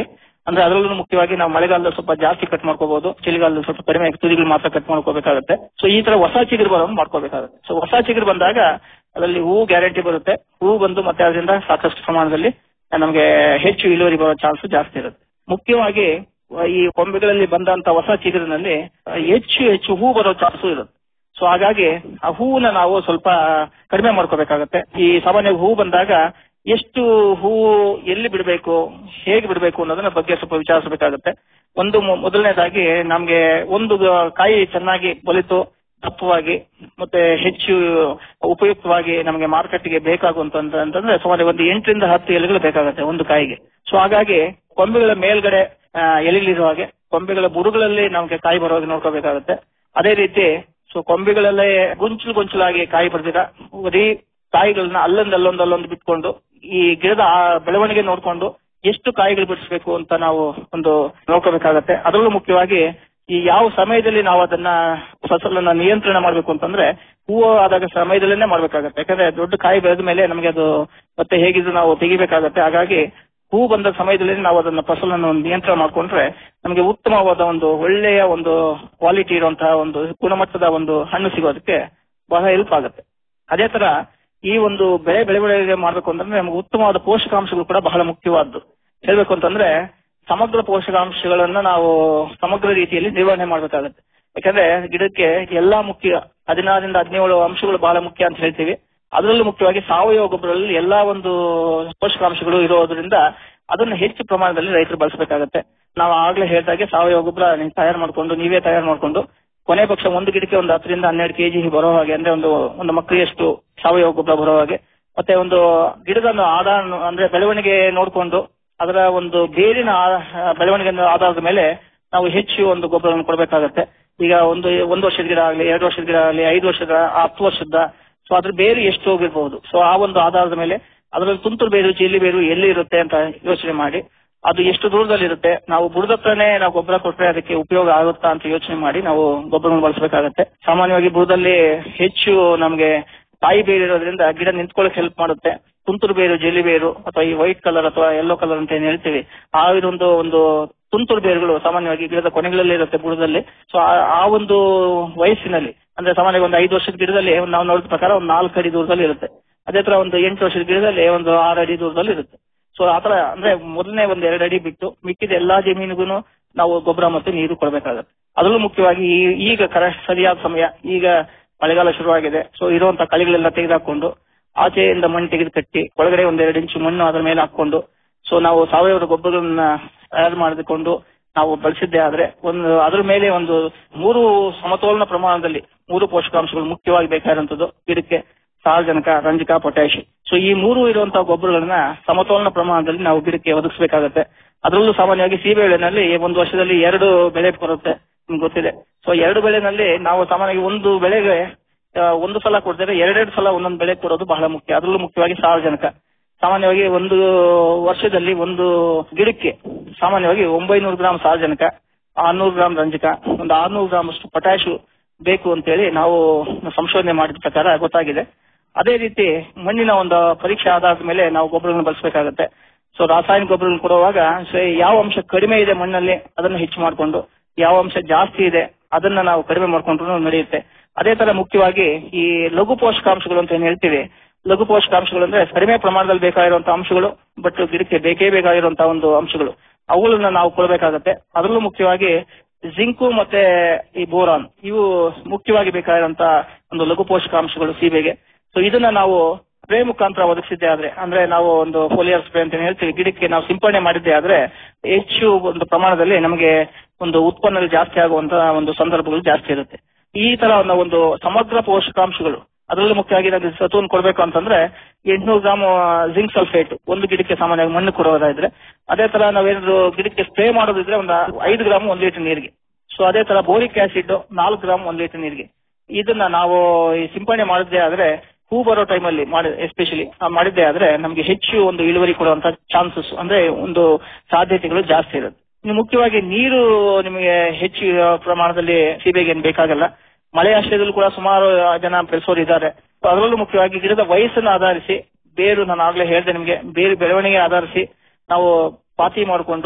ಅಂದ್ರೆ ಅದರಲ್ಲೂ ಮುಖ್ಯವಾಗಿ ನಾವು ಮಳೆಗಾಲದಲ್ಲಿ ಸ್ವಲ್ಪ ಜಾಸ್ತಿ ಕಟ್ ಮಾಡ್ಕೋಬಹುದು ಚಳಿಗಾಲದಲ್ಲಿ ಸ್ವಲ್ಪ ಕಡಿಮೆ ತುದಿಗಳು ಮಾತ್ರ ಕಟ್ ಮಾಡ್ಕೋಬೇಕಾಗುತ್ತೆ ಸೊ ಈ ತರ ಹೊಸ ಚಿಗುರು ಬರೋದು ಮಾಡ್ಕೋಬೇಕಾಗುತ್ತೆ ಸೊ ಹೊಸ ಚಿಗುರು ಬಂದಾಗ ಅದರಲ್ಲಿ ಹೂ ಗ್ಯಾರಂಟಿ ಬರುತ್ತೆ ಹೂ ಬಂದು ಮತ್ತೆ ಅದರಿಂದ ಸಾಕಷ್ಟು ಪ್ರಮಾಣದಲ್ಲಿ ನಮಗೆ ಹೆಚ್ಚು ಇಳುವರಿ ಬರೋ ಚಾನ್ಸ್ ಜಾಸ್ತಿ ಇರುತ್ತೆ ಮುಖ್ಯವಾಗಿ ಈ ಕೊಂಬೆಗಳಲ್ಲಿ ಬಂದಂತ ಹೊಸ ಚಿಗುರಿನಲ್ಲಿ ಹೆಚ್ಚು ಹೆಚ್ಚು ಹೂ ಬರೋ ಚಾನ್ಸು ಇರುತ್ತೆ ಸೊ ಹಾಗಾಗಿ ಆ ಹೂವನ್ನ ನಾವು ಸ್ವಲ್ಪ ಕಡಿಮೆ ಮಾಡ್ಕೋಬೇಕಾಗತ್ತೆ ಈ ಸಾಮಾನ್ಯ ಹೂ ಬಂದಾಗ ಎಷ್ಟು ಹೂವು ಎಲ್ಲಿ ಬಿಡಬೇಕು ಹೇಗೆ ಬಿಡಬೇಕು ಅನ್ನೋದನ್ನ ಬಗ್ಗೆ ಸ್ವಲ್ಪ ವಿಚಾರಿಸಬೇಕಾಗುತ್ತೆ ಒಂದು ಮೊ- ಮೊದಲನೇದಾಗಿ ನಮ್ಗೆ ಒಂದು ಗ- ಕಾಯಿ ಚೆನ್ನಾಗಿ ಬಲಿತು ದಪ್ಪವಾಗಿ ಮತ್ತೆ ಹೆಚ್ಚು ಉಪಯುಕ್ತವಾಗಿ ನಮಗೆ ಮಾರ್ಕೆಟ್ಗೆ ಬೇಕಾಗುವಂತ ಅಂತಂದ್ರೆ ಸುಮಾರು ಒಂದು ಎಂಟರಿಂದ ಹತ್ತು ಎಲೆಗಳು ಬೇಕಾಗುತ್ತೆ ಒಂದು ಕಾಯಿಗೆ ಸೊ ಹಾಗಾಗಿ ಕೊಂಬೆಗಳ ಮೇಲ್ಗಡೆ ಆ, ಎಲೆಗಳಿರುವ ಹಾಗೆ ಕೊಂಬೆಗಳ ಬುರುಗಳಲ್ಲಿ ನಮಗೆ ಕಾಯಿ ಬರೋ ಹಾಗೆ ನೋಡ್ಕೋಬೇಕಾಗುತ್ತೆ ಅದೇ ರೀತಿ ಸೊ ಕೊಂಬೆಗಳಲ್ಲೇ ಗೊಂಚಲು ಗೊಂಚಲಾಗಿ ಕಾಯಿ ಬರ್ದಿರ ಬರೀ ಕಾಯಿಗಳನ್ನ ಅಲ್ಲೊಂದು ಅಲ್ಲೊಂದು ಅಲ್ಲೊಂದು ಬಿಟ್ಕೊಂಡು ಈ ಗಿಡದ ಆ ಬೆಳವಣಿಗೆ ನೋಡ್ಕೊಂಡು ಎಷ್ಟು ಕಾಯಿಗಳು ಬಿಡಿಸ್ಬೇಕು ಅಂತ ನಾವು ಒಂದು ನೋಡ್ಕೋಬೇಕಾಗತ್ತೆ ಅದರಲ್ಲೂ ಮುಖ್ಯವಾಗಿ ಈ ಯಾವ ಸಮಯದಲ್ಲಿ ನಾವು ಅದನ್ನ ಫಸಲನ್ನ ನಿಯಂತ್ರಣ ಮಾಡ್ಬೇಕು ಅಂತಂದ್ರೆ ಹೂವು ಆದಾಗ ಸಮಯದಲ್ಲೇನೆ ಮಾಡ್ಬೇಕಾಗತ್ತೆ ಯಾಕಂದ್ರೆ ದೊಡ್ಡ ಕಾಯಿ ಬೆಳೆದ ಮೇಲೆ ನಮಗೆ ಅದು ಮತ್ತೆ ಹೇಗಿದ್ರು ನಾವು ತೆಗಿಬೇಕಾಗತ್ತೆ ಹಾಗಾಗಿ ಹೂ ಬಂದ ಸಮಯದಲ್ಲಿ ನಾವು ಅದನ್ನ ಫಸಲನ್ನು ನಿಯಂತ್ರಣ ಮಾಡ್ಕೊಂಡ್ರೆ ನಮಗೆ ಉತ್ತಮವಾದ ಒಂದು ಒಳ್ಳೆಯ ಒಂದು ಕ್ವಾಲಿಟಿ ಇರುವಂತಹ ಒಂದು ಗುಣಮಟ್ಟದ ಒಂದು ಹಣ್ಣು ಸಿಗೋದಕ್ಕೆ ಬಹಳ ಹೆಲ್ಪ್ ಆಗುತ್ತೆ ಅದೇ ತರ ಈ ಒಂದು ಬೆಳೆ ಬೆಳವಣಿಗೆ ಮಾಡ್ಬೇಕು ಅಂತಂದ್ರೆ ನಮಗೆ ಉತ್ತಮವಾದ ಪೋಷಕಾಂಶಗಳು ಕೂಡ ಬಹಳ ಮುಖ್ಯವಾದ್ದು ಹೇಳ್ಬೇಕು ಅಂತಂದ್ರೆ ಸಮಗ್ರ ಪೋಷಕಾಂಶಗಳನ್ನ ನಾವು ಸಮಗ್ರ ರೀತಿಯಲ್ಲಿ ನಿರ್ವಹಣೆ ಮಾಡ್ಬೇಕಾಗತ್ತೆ ಯಾಕಂದ್ರೆ ಗಿಡಕ್ಕೆ ಎಲ್ಲಾ ಮುಖ್ಯ ಹದಿನಾರರಿಂದ ಹದಿನೇಳು ಅಂಶಗಳು ಬಹಳ ಮುಖ್ಯ ಅಂತ ಹೇಳ್ತೀವಿ ಅದರಲ್ಲೂ ಮುಖ್ಯವಾಗಿ ಸಾವಯವ ಗೊಬ್ಬರದಲ್ಲಿ ಎಲ್ಲಾ ಒಂದು ಪೋಷಕಾಂಶಗಳು ಇರೋದ್ರಿಂದ ಅದನ್ನ ಹೆಚ್ಚು ಪ್ರಮಾಣದಲ್ಲಿ ರೈತರು ಬಳಸಬೇಕಾಗತ್ತೆ ನಾವು ಆಗ್ಲೇ ಹೇಳ್ದಾಗೆ ಸಾವಯವ ಗೊಬ್ಬರ ನೀವು ತಯಾರು ಮಾಡ್ಕೊಂಡು ನೀವೇ ತಯಾರು ಮಾಡ್ಕೊಂಡು ಕೊನೆ ಪಕ್ಷ ಒಂದು ಗಿಡಕ್ಕೆ ಒಂದು ಹತ್ತರಿಂದ ಹನ್ನೆರಡು ಕೆಜಿ ಬರೋ ಹಾಗೆ ಅಂದ್ರೆ ಒಂದು ಒಂದು ಮಕ್ಕಳಿಗೆಷ್ಟು ಸಾವಯವ ಗೊಬ್ಬರ ಬರೋ ಹಾಗೆ ಮತ್ತೆ ಒಂದು ಗಿಡದ ಒಂದು ಆಧಾರ ಅಂದ್ರೆ ಬೆಳವಣಿಗೆ ನೋಡಿಕೊಂಡು ಅದರ ಒಂದು ಬೇರಿನ ಆ- ಬೆಳವಣಿಗೆ ಆಧಾರದ ಮೇಲೆ ನಾವು ಹೆಚ್ಚು ಒಂದು ಗೊಬ್ಬರವನ್ನು ಕೊಡಬೇಕಾಗತ್ತೆ ಈಗ ಒಂದು ಒಂದು ವರ್ಷದ ಗಿಡ ಆಗಲಿ ಎರಡು ವರ್ಷದ ಗಿಡ ಆಗಲಿ ಐದು ವರ್ಷದ ಹತ್ತು ವರ್ಷದ ಸೊ ಅದ್ರ ಬೇರು ಎಷ್ಟು ಹೋಗಿರ್ಬಹುದು ಸೊ ಆ ಒಂದು ಆಧಾರದ ಮೇಲೆ ಅದರಲ್ಲಿ ತುಂತುರು ಬೇರು ಜೀಲಿ ಬೇರು ಎಲ್ಲಿ ಇರುತ್ತೆ ಅಂತ ಯೋಚನೆ ಮಾಡಿ ಅದು ಎಷ್ಟು ದೂರದಲ್ಲಿ ಇರುತ್ತೆ ನಾವು ಬುಡದ ಹತ್ರನೇ ನಾವು ಗೊಬ್ಬರ ಕೊಟ್ರೆ ಅದಕ್ಕೆ ಉಪಯೋಗ ಆಗುತ್ತಾ ಅಂತ ಯೋಚನೆ ಮಾಡಿ ನಾವು ಗೊಬ್ಬರವನ್ನು ಬಳಸಬೇಕಾಗತ್ತೆ ಸಾಮಾನ್ಯವಾಗಿ ಬುಡದಲ್ಲಿ ಹೆಚ್ಚು ನಮಗೆ ತಾಯಿ ಬೇರು ಇರೋದ್ರಿಂದ ಗಿಡ ನಿಂತ್ಕೊಳ್ಳಕ್ ಹೆಲ್ಪ್ ಮಾಡುತ್ತೆ ತುಂತುರು ಬೇರು ಜೆಲಿ ಬೇರು ಅಥವಾ ಈ ವೈಟ್ ಕಲರ್ ಅಥವಾ ಯೆಲ್ಲೋ ಕಲರ್ ಅಂತ ಏನ್ ಹೇಳ್ತೀವಿ ಆ ಇದೊಂದು ಒಂದು ತುಂತುರು ಬೇರುಗಳು ಸಾಮಾನ್ಯವಾಗಿ ಗಿಡದ ಕೊನೆಗಳಲ್ಲಿ ಇರುತ್ತೆ ಬುಡದಲ್ಲಿ ಸೊ ಆ ಒಂದು ವಯಸ್ಸಿನಲ್ಲಿ ಅಂದ್ರೆ ಸಾಮಾನ್ಯವಾಗಿ ಒಂದು ಐದು ವರ್ಷದ ಗಿಡದಲ್ಲಿ ಒಂದು ನಾವು ನೋಡಿದ ಪ್ರಕಾರ ಒಂದು ನಾಲ್ಕು ಅಡಿ ದೂರದಲ್ಲಿ ಇರುತ್ತೆ ಅದೇ ತರ ಒಂದು ಎಂಟು ವರ್ಷದ ಗಿಡದಲ್ಲಿ ಒಂದು ಆರು ಅಡಿ ದೂರದಲ್ಲಿ ಇರುತ್ತೆ ಸೊ ಆತರ ಅಂದ್ರೆ ಮೊದಲನೇ ಒಂದ್ ಎರಡು ಅಡಿ ಬಿಟ್ಟು ಮಿಕ್ಕಿದ ಎಲ್ಲಾ ಜಮೀನಿಗೂ ನಾವು ಗೊಬ್ಬರ ಮತ್ತು ನೀರು ಕೊಡಬೇಕಾಗತ್ತೆ ಅದರಲ್ಲೂ ಮುಖ್ಯವಾಗಿ ಈ- ಈಗ ಕರ ಸರಿಯಾದ ಸಮಯ ಈಗ ಮಳೆಗಾಲ ಶುರುವಾಗಿದೆ ಸೊ ಇರುವಂತ ಕಳೆಗಳೆಲ್ಲ ತೆಗೆದುಹಾಕೊಂಡು ಆಚೆಯಿಂದ ಮಣ್ಣು ತೆಗೆದು ಕಟ್ಟಿ ಒಳಗಡೆ ಒಂದ್ ಎರಡು ಇಂಚು ಮಣ್ಣು ಅದ್ರ ಮೇಲೆ ಹಾಕೊಂಡು ಸೊ ನಾವು ಸಾವಯವ ಗೊಬ್ಬರಗಳನ್ನ ತಯಾರು ಮಾಡಿಕೊಂಡು ನಾವು ಬಳಸಿದ್ದೆ ಆದ್ರೆ ಒಂದು ಅದ್ರ ಮೇಲೆ ಒಂದು ಮೂರು ಸಮತೋಲನ ಪ್ರಮಾಣದಲ್ಲಿ ಮೂರು ಪೋಷಕಾಂಶಗಳು ಮುಖ್ಯವಾಗಿ ಬೇಕಾಗಿರುವಂತದ್ದು ಗಿಡಕ್ಕೆ ಸಾರಜನಕ ರಂಜಕ ಪೊಟ್ಯಾಶ್ ಸೊ ಈ ಮೂರು ಇರುವಂತಹ ಗೊಬ್ಬರಗಳನ್ನ ಸಮತೋಲನ ಪ್ರಮಾಣದಲ್ಲಿ ನಾವು ಗಿಡಕ್ಕೆ ಒದಗಿಸಬೇಕಾಗತ್ತೆ ಅದರಲ್ಲೂ ಸಾಮಾನ್ಯವಾಗಿ ಸೀಬೆ ಬೆಳೆನಲ್ಲಿ ಒಂದು ವರ್ಷದಲ್ಲಿ ಎರಡು ಬೆಳೆ ಬರುತ್ತೆ ನಿಮ್ಗೆ ಗೊತ್ತಿದೆ ಸೊ ಎರಡು ಬೆಳೆನಲ್ಲಿ ನಾವು ಸಾಮಾನ್ಯವಾಗಿ ಒಂದು ಬೆಳೆಗೆ ಆ, ಒಂದು ಸಲ ಕೊಡ್ತಾರೆ ಎರಡೆರಡು ಸಲ ಒಂದೊಂದು ಬೆಳೆ ಕೊಡೋದು ಬಹಳ ಮುಖ್ಯ ಅದರಲ್ಲೂ ಮುಖ್ಯವಾಗಿ ಸಾರಜನಕ ಸಾಮಾನ್ಯವಾಗಿ ಒಂದು ವರ್ಷದಲ್ಲಿ ಒಂದು ಗಿಡಕ್ಕೆ ಸಾಮಾನ್ಯವಾಗಿ ಒಂಬೈನೂರು ಗ್ರಾಂ ಸಾರಜನಕ ಆರ್ನೂರು ಗ್ರಾಂ ರಂಜಕ ಒಂದು ಆರ್ನೂರು ಗ್ರಾಂ ಅಷ್ಟು ಪೊಟ್ಯಾಶು ಬೇಕು ಅಂತೇಳಿ ನಾವು ಸಂಶೋಧನೆ ಮಾಡಿದ ಪ್ರಕಾರ ಗೊತ್ತಾಗಿದೆ ಅದೇ ರೀತಿ ಮಣ್ಣಿನ ಒಂದು ಪರೀಕ್ಷೆ ಆಧಾರದ ಮೇಲೆ ನಾವು ಗೊಬ್ಬರಗಳನ್ನು ಬಳಸಬೇಕಾಗತ್ತೆ ಸೊ ರಾಸಾಯನಿಕ ಗೊಬ್ಬರಗಳನ್ನು ಕೊಡುವಾಗ ಸೊ ಯಾವ ಅಂಶ ಕಡಿಮೆ ಇದೆ ಮಣ್ಣಲ್ಲಿ ಅದನ್ನು ಹೆಚ್ಚು ಮಾಡಿಕೊಂಡು ಯಾವ ಅಂಶ ಜಾಸ್ತಿ ಇದೆ ಅದನ್ನ ನಾವು ಕಡಿಮೆ ಮಾಡ್ಕೊಂಡ್ರು ನಡೆಯುತ್ತೆ ಅದೇ ತರ ಮುಖ್ಯವಾಗಿ ಈ ಲಘು ಪೋಷಕಾಂಶಗಳು ಅಂತ ಏನ್ ಹೇಳ್ತೀವಿ ಲಘು ಪೋಷಕಾಂಶಗಳು ಅಂದ್ರೆ ಕಡಿಮೆ ಪ್ರಮಾಣದಲ್ಲಿ ಬೇಕಾಗಿರುವಂತಹ ಅಂಶಗಳು ಬಟ್ ಗಿಡಕ್ಕೆ ಬೇಕೇ ಬೇಕಾಗಿರುವಂತಹ ಒಂದು ಅಂಶಗಳು ಅವುಗಳನ್ನ ನಾವು ಕೊಡಬೇಕಾಗತ್ತೆ ಅದರಲ್ಲೂ ಮುಖ್ಯವಾಗಿ ಜಿಂಕು ಮತ್ತೆ ಈ ಬೋರಾನ್ ಇವು ಮುಖ್ಯವಾಗಿ ಬೇಕಾಗಿರುವಂತಹ ಒಂದು ಲಘು ಪೋಷಕಾಂಶಗಳು ಸೀಬೆಗೆ ಸೊ ಇದನ್ನ ನಾವು ಸ್ಪ್ರೇ ಮುಖಾಂತರ ಒದಗಿಸಿದ್ದೆ ಆದ್ರೆ ಅಂದ್ರೆ ನಾವು ಒಂದು ಫೋಲಿಯರ್ ಸ್ಪ್ರೇ ಅಂತ ಏನ್ ಹೇಳ್ತೀವಿ ಗಿಡಕ್ಕೆ ನಾವು ಸಿಂಪಡಣೆ ಮಾಡಿದ್ದೆ ಆದ್ರೆ ಹೆಚ್ಚು ಒಂದು ಪ್ರಮಾಣದಲ್ಲಿ ನಮಗೆ ಒಂದು ಉತ್ಪನ್ನ ಜಾಸ್ತಿ ಆಗುವಂತ ಒಂದು ಸಂದರ್ಭಗಳು ಜಾಸ್ತಿ ಇರುತ್ತೆ ಈ ತರ ಒಂದು- ಒಂದು ಸಮಗ್ರ ಪೋಷಕಾಂಶಗಳು ಅದರಲ್ಲೂ ಮುಖ್ಯವಾಗಿ ನಾವು ಸತುವನ್ನು ಕೊಡಬೇಕು ಅಂತಂದ್ರೆ ಎಂಟ್ನೂರು ಗ್ರಾಮ್ ಜಿಂಕ್ ಸಲ್ಫೇಟ್ ಒಂದು ಗಿಡಕ್ಕೆ ಸಾಮಾನ್ಯವಾಗಿ ಮಣ್ಣು ಕೊಡೋದಾದ್ರೆ ಅದೇ ತರ ನಾವೇನಾದ್ರು ಗಿಡಕ್ಕೆ ಸ್ಪ್ರೇ ಮಾಡೋದಿದ್ರೆ ಒಂದು ಐದು ಗ್ರಾಮ್ ಒಂದ್ ಲೀಟರ್ ನೀರಿಗೆ ಸೊ ಅದೇ ತರ ಬೋರಿಕ್ ಆಸಿಡ್ ನಾಲ್ಕು ಗ್ರಾಮ್ ಒಂದ್ ಲೀಟರ್ ನೀರಿಗೆ ಇದನ್ನ ನಾವು ಈ ಸಿಂಪಡಣೆ ಮಾಡಿದ್ದೆ ಆದ್ರೆ ಹೂ ಬರೋ ಟೈಮಲ್ಲಿ ಮಾಡಿ ಎಸ್ಪೆಷಲಿ ಮಾಡಿದ್ದೆ ಆದ್ರೆ ನಮಗೆ ಹೆಚ್ಚು ಒಂದು ಇಳುವರಿ ಕೊಡುವಂತ ಚಾನ್ಸಸ್ ಅಂದ್ರೆ ಒಂದು ಸಾಧ್ಯತೆಗಳು ಜಾಸ್ತಿ ಇರುತ್ತೆ ಇನ್ನು ಮುಖ್ಯವಾಗಿ ನೀರು ನಿಮಗೆ ಹೆಚ್ಚು ಪ್ರಮಾಣದಲ್ಲಿ ಸೀಬೆಗೆ ಏನ್ ಬೇಕಾಗಲ್ಲ ಮಳೆ ಆಶ್ರಯದಲ್ಲೂ ಕೂಡ ಸುಮಾರು ಜನ ಬೆಳೆಸೋರು ಇದ್ದಾರೆ So ಅದರಲ್ಲೂ ಮುಖ್ಯವಾಗಿ ಗಿಡದ ವಯಸ್ಸನ್ನು ಆಧರಿಸಿ ಬೇರು ನಾನು ಆಗ್ಲೇ ಹೇಳಿದೆ ನಿಮಗೆ ಬೇರು ಬೆಳವಣಿಗೆ ಆಧರಿಸಿ ನಾವು ಪಾತಿ ಮಾಡಿಕೊಂಡು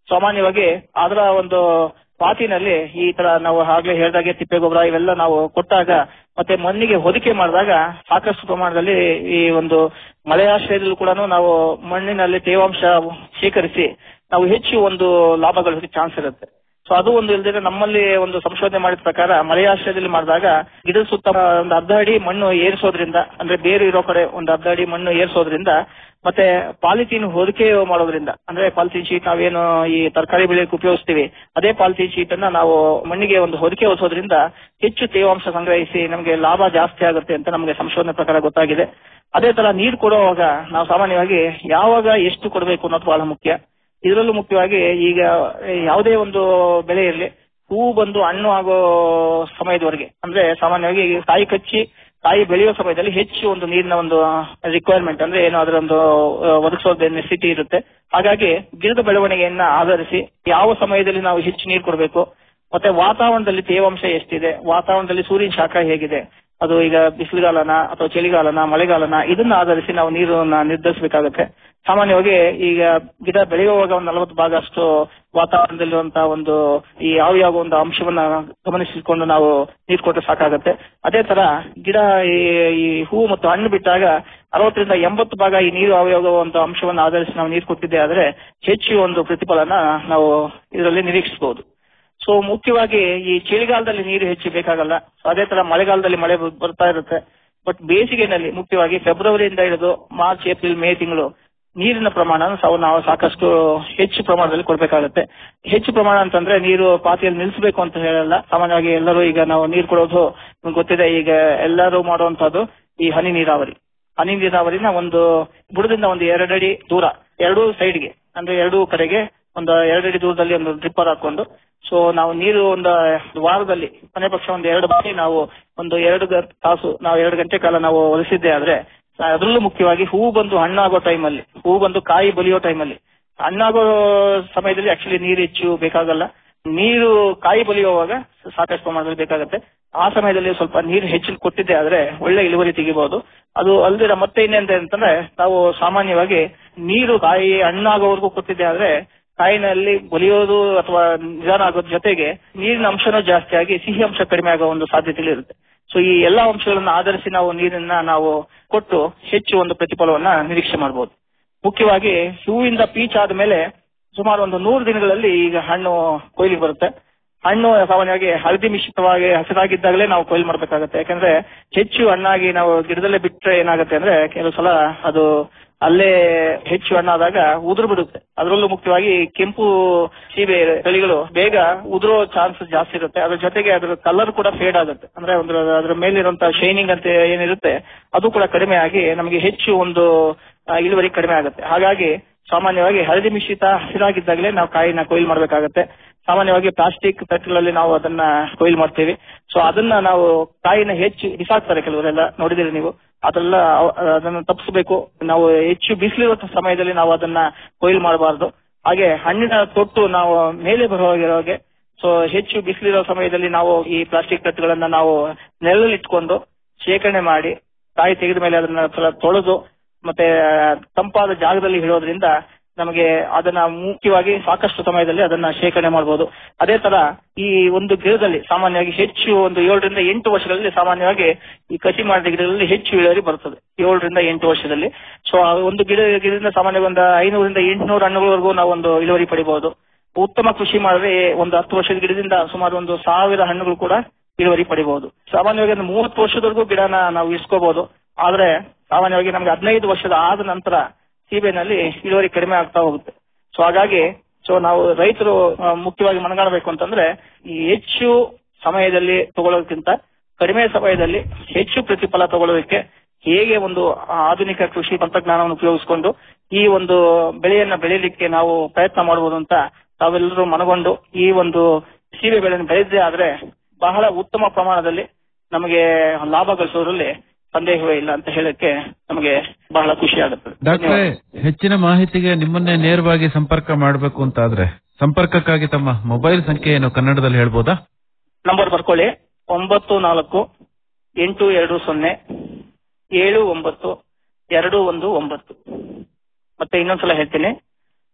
ಸಾಮಾನ್ಯವಾಗಿ ಅದರ ಒಂದು ಪಾತಿನಲ್ಲಿ ಈ ತರ ನಾವು ಆಗ್ಲೇ ಹೇಳಿದಾಗೆ ತಿಪ್ಪೆ ಗೊಬ್ಬರ ಇವೆಲ್ಲ ನಾವು ಕೊಟ್ಟಾಗ ಮತ್ತೆ ಮಣ್ಣಿಗೆ ಹೊದಿಕೆ ಮಾಡಿದಾಗ ಸಾಕಷ್ಟು ಪ್ರಮಾಣದಲ್ಲಿ ಈ ಒಂದು ಮಳೆಯಾಶ್ರಯದಲ್ಲೂ ಕೂಡ ನಾವು ಮಣ್ಣಿನಲ್ಲಿ ತೇವಾಂಶ ಶೇಖರಿಸಿ ನಾವು ಹೆಚ್ಚು ಒಂದು ಲಾಭ ಗಳಿಸೋಕೆ ಚಾನ್ಸ್ ಇರುತ್ತೆ ಸೊ ಅದು ಒಂದು ಇಲ್ದಿದ್ರೆ ನಮ್ಮಲ್ಲಿ ಒಂದು ಸಂಶೋಧನೆ ಮಾಡಿದ ಪ್ರಕಾರ ಮಳೆಯಾಶ್ರಯದಲ್ಲಿ ಮಾಡಿದಾಗ ಗಿಡದ ಸುತ್ತ ಒಂದು ಅರ್ಧ ಅಡಿ ಮಣ್ಣು ಏರಿಸೋದ್ರಿಂದ ಅಂದ್ರೆ ಬೇರು ಇರೋ ಕಡೆ ಒಂದು ಅರ್ಧ ಅಡಿ ಮಣ್ಣು ಏರಿಸೋದ್ರಿಂದ ಮತ್ತೆ ಪಾಲಿಥೀನ್ ಹೊದಿಕೆ ಮಾಡೋದ್ರಿಂದ ಅಂದ್ರೆ ಪಾಲಿಥೀನ್ ಶೀಟ್ ನಾವೇನು ಈ ತರಕಾರಿ ಬೆಳೆಯಕ್ಕೆ ಉಪಯೋಗಿಸ್ತೀವಿ ಅದೇ ಪಾಲಿಥೀನ್ ಶೀಟ್ ಅನ್ನ ನಾವು ಮಣ್ಣಿಗೆ ಒಂದು ಹೊದಿಕೆ ಹೊಸೋದ್ರಿಂದ ಹೆಚ್ಚು ತೇವಾಂಶ ಸಂಗ್ರಹಿಸಿ ನಮಗೆ ಲಾಭ ಜಾಸ್ತಿ ಆಗುತ್ತೆ ಅಂತ ನಮಗೆ ಸಂಶೋಧನೆ ಪ್ರಕಾರ ಗೊತ್ತಾಗಿದೆ ಅದೇ ತರ ನೀರು ಕೊಡುವಾಗ ನಾವು ಸಾಮಾನ್ಯವಾಗಿ ಯಾವಾಗ ಎಷ್ಟು ಕೊಡಬೇಕು ಅನ್ನೋದು ಬಹಳ ಮುಖ್ಯ ಇದರಲ್ಲೂ ಮುಖ್ಯವಾಗಿ ಈಗ ಯಾವುದೇ ಒಂದು ಬೆಳೆ ಇರಲಿ ಹೂವು ಬಂದು ಹಣ್ಣು ಆಗೋ ಸಮಯದವರೆಗೆ ಅಂದ್ರೆ ಸಾಮಾನ್ಯವಾಗಿ ಕಾಯಿ ಕಚ್ಚಿ ಕಾಯಿ ಬೆಳೆಯೋ ಸಮಯದಲ್ಲಿ ಹೆಚ್ಚು ಒಂದು ನೀರಿನ ಒಂದು ರಿಕ್ವೈರ್ಮೆಂಟ್ ಅಂದ್ರೆ ಏನು ಅದರ ಒಂದು ಒದಗಿಸೋದ ನೆಸಿಟಿ ಇರುತ್ತೆ ಹಾಗಾಗಿ ಗಿಡದ ಬೆಳವಣಿಗೆಯನ್ನ ಆಧರಿಸಿ ಯಾವ ಸಮಯದಲ್ಲಿ ನಾವು ಹೆಚ್ಚು ನೀರು ಕೊಡಬೇಕು ಮತ್ತೆ ವಾತಾವರಣದಲ್ಲಿ ತೇವಾಂಶ ಎಷ್ಟಿದೆ ವಾತಾವರಣದಲ್ಲಿ ಸೂರ್ಯನ ಶಾಖ ಹೇಗಿದೆ ಅದು ಈಗ ಬಿಸಿಲುಗಾಲನ ಅಥವಾ ಚಳಿಗಾಲನ ಮಳೆಗಾಲನ ಇದನ್ನ ಆಧರಿಸಿ ನಾವು ನೀರನ್ನ ನಿರ್ಧರಿಸಬೇಕಾಗುತ್ತೆ ಸಾಮಾನ್ಯವಾಗಿ ಈಗ ಗಿಡ ಬೆಳೆಯುವಾಗ ಒಂದು ನಲವತ್ತು ಭಾಗ ಅಷ್ಟು ವಾತಾವರಣದಲ್ಲಿರುವಂತಹ ಒಂದು ಈ ಯಾವ ಯಾವ ಒಂದು ಅಂಶವನ್ನ ಗಮನಿಸಿಕೊಂಡು ನಾವು ನೀರು ಕೊಟ್ಟರೆ ಸಾಕಾಗುತ್ತೆ ಅದೇ ತರ ಗಿಡ ಈ ಈ ಹೂವು ಮತ್ತು ಹಣ್ಣು ಬಿಟ್ಟಾಗ ಅರವತ್ತರಿಂದ ಎಂಬತ್ತು ಭಾಗ ಈ ನೀರು ಯಾವ ಒಂದು ಅಂಶವನ್ನು ಆಧರಿಸಿ ನಾವು ನೀರು ಕೊಟ್ಟಿದ್ದೆ ಆದ್ರೆ ಹೆಚ್ಚು ಒಂದು ಪ್ರತಿಫಲನ ನಾವು ಇದರಲ್ಲಿ ನಿರೀಕ್ಷಿಸಬಹುದು ಸೊ ಮುಖ್ಯವಾಗಿ ಈ ಚಳಿಗಾಲದಲ್ಲಿ ನೀರು ಹೆಚ್ಚು ಬೇಕಾಗಲ್ಲ So ಅದೇ ತರ ಮಳೆಗಾಲದಲ್ಲಿ ಮಳೆ ಬ- ಬರ್ತಾ ಇರುತ್ತೆ ಬಟ್ ಬೇಸಿಗೆನಲ್ಲಿ ಮುಖ್ಯವಾಗಿ ಫೆಬ್ರವರಿಯಿಂದ ಹಿಡಿದು ಮಾರ್ಚ್ ಏಪ್ರಿಲ್ ಮೇ ತಿಂಗಳು ನೀರಿನ ಪ್ರಮಾಣ ಸಾವು ನಾವು ಸಾಕಷ್ಟು ಹೆಚ್ಚು ಪ್ರಮಾಣದಲ್ಲಿ ಕೊಡ್ಬೇಕಾಗುತ್ತೆ ಹೆಚ್ಚು ಪ್ರಮಾಣ ಅಂತಂದ್ರೆ ನೀರು ಪಾತಿಯಲ್ಲಿ ನಿಲ್ಲಿಸಬೇಕು ಅಂತ ಹೇಳಲ್ಲ ಸಾಮಾನ್ಯವಾಗಿ ಎಲ್ಲರೂ ಈಗ ನಾವು ನೀರು ಕೊಡೋದು ನಿಮ್ಗೆ ಗೊತ್ತಿದೆ ಈಗ ಎಲ್ಲರೂ ಮಾಡುವಂತದ್ದು ಈ ಹನಿ ನೀರಾವರಿ ಹನಿ ನೀರಾವರಿನ ಒಂದು ಬುಡದಿಂದ ಒಂದು ಎರಡಡಿ ದೂರ ಎರಡೂ ಸೈಡ್ಗೆ ಅಂದ್ರೆ ಎರಡೂ ಕಡೆಗೆ ಒಂದು ಎರಡಡಿ ದೂರದಲ್ಲಿ ಒಂದು ಡ್ರಿಪ್ಪರ್ ಹಾಕೊಂಡು ಸೊ ನಾವು ನೀರು ಒಂದು ವಾರದಲ್ಲಿ ಕೊನೆ ಪಕ್ಷ ಒಂದು ಎರಡು ಬಾರಿ ನಾವು ಒಂದು ಎರಡು ಗ- ತಾಸು ನಾವು ಎರಡು ಗಂಟೆ ಕಾಲ ನಾವು ಒಲಿಸಿದ್ದೆ ಆದ್ರೆ ಅದರಲ್ಲೂ ಮುಖ್ಯವಾಗಿ ಹೂ ಬಂದು ಹಣ್ಣಾಗೋ ಟೈಮಲ್ಲಿ ಹೂ ಬಂದು ಕಾಯಿ ಬಲಿಯೋ ಟೈಮಲ್ಲಿ ಹಣ್ಣಾಗೋ ಸಮಯದಲ್ಲಿ ಆಕ್ಚುಲಿ ನೀರು ಹೆಚ್ಚು ಬೇಕಾಗಲ್ಲ ನೀರು ಕಾಯಿ ಬಲಿಯುವಾಗ ಸಾಕಷ್ಟು ಪ್ರಮಾಣದಲ್ಲಿ ಬೇಕಾಗುತ್ತೆ ಆ ಸಮಯದಲ್ಲಿ ಸ್ವಲ್ಪ ನೀರು ಹೆಚ್ಚು ಕೊಟ್ಟಿದ್ದೆ ಆದ್ರೆ ಒಳ್ಳೆ ಇಳುವರಿ ತೆಗಿಬಹುದು ಅದು ಅಲ್ದಿರ ಮತ್ತೆ ಇನ್ನೇಂತ ಅಂತಂದ್ರೆ ನಾವು ಸಾಮಾನ್ಯವಾಗಿ ನೀರು ಕಾಯಿ ಹಣ್ಣಾಗೋವರೆಗೂ ಕೊಟ್ಟಿದ್ದೆ ಆದ್ರೆ ಕಾಯಿನಲ್ಲಿ ಬಲಿಯೋದು ಅಥವಾ ನಿಧಾನ ಆಗೋದ್ರ ಜೊತೆಗೆ ನೀರಿನ ಅಂಶನೂ ಜಾಸ್ತಿ ಆಗಿ ಸಿಹಿ ಅಂಶ ಕಡಿಮೆ ಆಗೋ ಒಂದು ಸಾಧ್ಯತೆಗಳು ಇರುತ್ತೆ ಸೊ ಈ ಎಲ್ಲಾ ಅಂಶಗಳನ್ನ ಆಧರಿಸಿ ನಾವು ನೀರನ್ನ ನಾವು ಕೊಟ್ಟು ಹೆಚ್ಚು ಒಂದು ಪ್ರತಿಫಲವನ್ನ ನಿರೀಕ್ಷೆ ಮಾಡಬಹುದು ಮುಖ್ಯವಾಗಿ ಹೂವಿಂದ ಪೀಚ್ ಆದ್ಮೇಲೆ ಸುಮಾರು ಒಂದು ನೂರು ದಿನಗಳಲ್ಲಿ ಈಗ ಹಣ್ಣು ಕೊಯ್ಲಿಗೆ ಬರುತ್ತೆ ಹಣ್ಣು ಸಾಮಾನ್ಯವಾಗಿ ಹಳದಿ ಮಿಶ್ರಿತವಾಗಿ ಹಸಿರಾಗಿದ್ದಾಗಲೇ ನಾವು ಕೊಯ್ಲು ಮಾಡ್ಬೇಕಾಗತ್ತೆ ಯಾಕಂದ್ರೆ ಹೆಚ್ಚು ಹಣ್ಣಾಗಿ ನಾವು ಗಿಡದಲ್ಲೇ ಬಿಟ್ರೆ ಏನಾಗುತ್ತೆ ಅಂದ್ರೆ ಕೆಲವು ಸಲ ಅದು ಅಲ್ಲೇ ಹೆಚ್ಚು ಹಣ್ಣಾದಾಗ ಉದುರು ಬಿಡುತ್ತೆ ಅದರಲ್ಲೂ ಮುಖ್ಯವಾಗಿ ಕೆಂಪು ಸೀಬೆ ತಳಿಗಳು ಬೇಗ ಉದುರೋ ಚಾನ್ಸ್ ಜಾಸ್ತಿ ಇರುತ್ತೆ ಅದ್ರ ಜೊತೆಗೆ ಅದ್ರ ಕಲರ್ ಕೂಡ ಫೇಡ್ ಆಗುತ್ತೆ ಅಂದ್ರೆ ಒಂದು ಅದ್ರ ಮೇಲಿರುವಂತಹ ಶೈನಿಂಗ್ ಅಂತ ಏನಿರುತ್ತೆ ಅದು ಕೂಡ ಕಡಿಮೆ ಆಗಿ ನಮಗೆ ಹೆಚ್ಚು ಒಂದು ಆ, ಇಳುವರಿ ಕಡಿಮೆ ಆಗುತ್ತೆ ಹಾಗಾಗಿ ಸಾಮಾನ್ಯವಾಗಿ ಹಳದಿ ಮಿಶ್ರಿತ ಹಸಿರಾಗಿದ್ದಾಗಲೇ ನಾವು ಕಾಯಿನ ಕೊಯ್ಲು ಮಾಡಬೇಕಾಗತ್ತೆ ಸಾಮಾನ್ಯವಾಗಿ ಪ್ಲಾಸ್ಟಿಕ್ ತಟ್ಟೆಗಳಲ್ಲಿ ನಾವು ಅದನ್ನ ಕೊಯ್ಲು ಮಾಡ್ತೀವಿ ಸೊ ಅದನ್ನ ನಾವು ಕಾಯಿನ ಹೆಚ್ಚು ಬಿಸಾಕ್ತಾರೆ ಕೆಲವರೆಲ್ಲ ನೋಡಿದಿರಿ ನೀವು ಅದೆಲ್ಲ ಅವ- ಅದನ್ನ ತಪ್ಪಿಸಬೇಕು ನಾವು ಹೆಚ್ಚು ಬಿಸಿಲಿರೋ ಸಮಯದಲ್ಲಿ ನಾವು ಅದನ್ನ ಕೊಯ್ಲು ಮಾಡಬಾರ್ದು ಹಾಗೆ ಹಣ್ಣಿನ ತೊಟ್ಟು ನಾವು ಮೇಲೆ ಬರುವಾಗಿರೋ ಹಾಗೆ ಸೊ ಹೆಚ್ಚು ಬಿಸಿಲಿರೋ ಸಮಯದಲ್ಲಿ ನಾವು ಈ ಪ್ಲಾಸ್ಟಿಕ್ ತಟ್ಟುಗಳನ್ನ ನಾವು ನೆರಳಲ್ಲಿ ಇಟ್ಕೊಂಡು ಶೇಖರಣೆ ಮಾಡಿ ಕಾಯಿ ತೆಗೆದ ಮೇಲೆ ಅದನ್ನ ಸ್ವಲ್ಪ ತೊಳೆದು ಮತ್ತೆ ತಂಪಾದ ಜಾಗದಲ್ಲಿ ಇಡೋದ್ರಿಂದ ನಮಗೆ ಅದನ್ನ ಮುಖ್ಯವಾಗಿ ಸಾಕಷ್ಟು ಸಮಯದಲ್ಲಿ ಅದನ್ನ ಶೇಖರಣೆ ಮಾಡಬಹುದು ಅದೇ ತರ ಈ ಒಂದು ಗಿಡದಲ್ಲಿ ಸಾಮಾನ್ಯವಾಗಿ ಹೆಚ್ಚು ಒಂದು ಏಳರಿಂದ ಎಂಟು ವರ್ಷಗಳಲ್ಲಿ ಸಾಮಾನ್ಯವಾಗಿ ಈ ಕಸಿ ಮಾಡಿದ ಗಿಡಗಳಲ್ಲಿ ಹೆಚ್ಚು ಇಳುವರಿ ಬರ್ತದೆ ಏಳರಿಂದ ಎಂಟು ವರ್ಷದಲ್ಲಿ ಸೊ ಒಂದು ಗಿಡ ಗಿಡದಿಂದ ಸಾಮಾನ್ಯವಾಗಿ ಒಂದು ಐನೂರಿಂದ ಎಂಟುನೂರು ಹಣ್ಣುಗಳವರೆಗೂ ನಾವು ಒಂದು ಇಳುವರಿ ಪಡಿಬಹುದು ಉತ್ತಮ ಕೃಷಿ ಮಾಡಿದ್ರೆ ಒಂದು ಹತ್ತು ವರ್ಷದ ಗಿಡದಿಂದ ಸುಮಾರು ಒಂದು ಸಾವಿರ ಹಣ್ಣುಗಳು ಕೂಡ ಇಳುವರಿ ಪಡಿಬಹುದು ಸಾಮಾನ್ಯವಾಗಿ ಒಂದು ಮೂವತ್ತು ವರ್ಷದವರೆಗೂ ಗಿಡನ ನಾವು ಇಸ್ಕೋಬಹುದು ಆದ್ರೆ ಸಾಮಾನ್ಯವಾಗಿ ನಮ್ಗೆ ಹದಿನೈದು ವರ್ಷದ ಆದ ನಂತರ ಸೀಬೆನಲ್ಲಿ ಇಳುವರಿ ಕಡಿಮೆ ಆಗ್ತಾ ಹೋಗುತ್ತೆ ಸೊ ಹಾಗಾಗಿ ಸೊ ನಾವು ರೈತರು ಆ, ಮುಖ್ಯವಾಗಿ ಮನಗಾಣಬೇಕು ಅಂತಂದ್ರೆ ಈ ಹೆಚ್ಚು ಸಮಯದಲ್ಲಿ ತಗೊಳ್ಳೋದಕ್ಕಿಂತ ಕಡಿಮೆ ಸಮಯದಲ್ಲಿ ಹೆಚ್ಚು ಪ್ರತಿಫಲ ತಗೊಳ್ಳೋದಕ್ಕೆ ಹೇಗೆ ಒಂದು ಆಧುನಿಕ ಕೃಷಿ ತಂತ್ರಜ್ಞಾನವನ್ನು ಉಪಯೋಗಿಸಿಕೊಂಡು ಈ ಒಂದು ಬೆಳೆಯನ್ನ ಬೆಳೆಯಲಿಕ್ಕೆ ನಾವು ಪ್ರಯತ್ನ ಮಾಡಬಹುದು ಅಂತ ತಾವೆಲ್ಲರೂ ಮನಗೊಂಡು ಈ ಒಂದು ಸೀಬೆ ಬೆಳೆಯನ್ನು ಬೆಳೆದೇ ಆದ್ರೆ ಬಹಳ ಉತ್ತಮ ಪ್ರಮಾಣದಲ್ಲಿ ನಮಗೆ ಲಾಭ ಗಳಿಸೋದ್ರಲ್ಲಿ ಸಂದೇಹವೇ ಇಲ್ಲ ಅಂತ ಹೇಳಕ್ಕೆ ನಮಗೆ ಬಹಳ ಖುಷಿ ಆಗುತ್ತದೆ ಡಾಕ್ಟ್ರೆ ಹೆಚ್ಚಿನ ಮಾಹಿತಿಗೆ ನಿಮ್ಮನ್ನೇ ನೇರವಾಗಿ ಸಂಪರ್ಕ ಮಾಡಬೇಕು ಅಂತ ಆದ್ರೆ ಸಂಪರ್ಕಕ್ಕಾಗಿ ತಮ್ಮ ಮೊಬೈಲ್ ಸಂಖ್ಯೆಯನ್ನು ಕನ್ನಡದಲ್ಲಿ ಹೇಳ್ಬೋದಾ ನಂಬರ್ ಬರ್ಕೊಳ್ಳಿ ಒಂಬತ್ತು ನಾಲ್ಕು ಎಂಟು ಎರಡು ಸೊನ್ನೆ ಏಳು ಒಂಬತ್ತು ಎರಡು ಒಂದು ಒಂಬತ್ತು ಮತ್ತೆ ಇನ್ನೊಂದ್ಸಲ ಹೇಳ್ತೀನಿ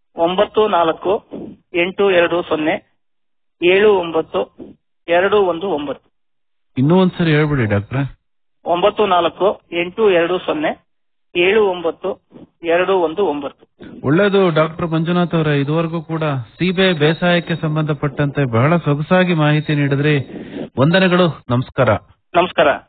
ಒಂಬತ್ತು ನಾಲ್ಕು ಎಂಟು ಎರಡು ಸೊನ್ನೆ ಏಳು ಒಂಬತ್ತು ಎರಡು ಒಂದು ಒಂಬತ್ತು ಇನ್ನೂ ಒಂದ್ಸರಿ ಹೇಳ್ಬಿಡಿ ಡಾಕ್ಟ್ರೆ ಒಂಬತ್ತು ನಾಲ್ಕು ಎಂಟು ಎರಡು ಸೊನ್ನೆ ಏಳು ಒಂಬತ್ತು ಎರಡು ಒಂದು ಒಂಬತ್ತು ಒಳ್ಳೇದು ಡಾಕ್ಟರ್ ಮಂಜುನಾಥ್ ಅವರೇ ಇದುವರೆಗೂ ಕೂಡ ಸೀಬೆ ಬೇಸಾಯಕ್ಕೆ ಸಂಬಂಧಪಟ್ಟಂತೆ ಬಹಳ ಸೊಗಸಾಗಿ ಮಾಹಿತಿ ನೀಡಿದ್ರಿ ವಂದನೆಗಳು ನಮಸ್ಕಾರ ನಮಸ್ಕಾರ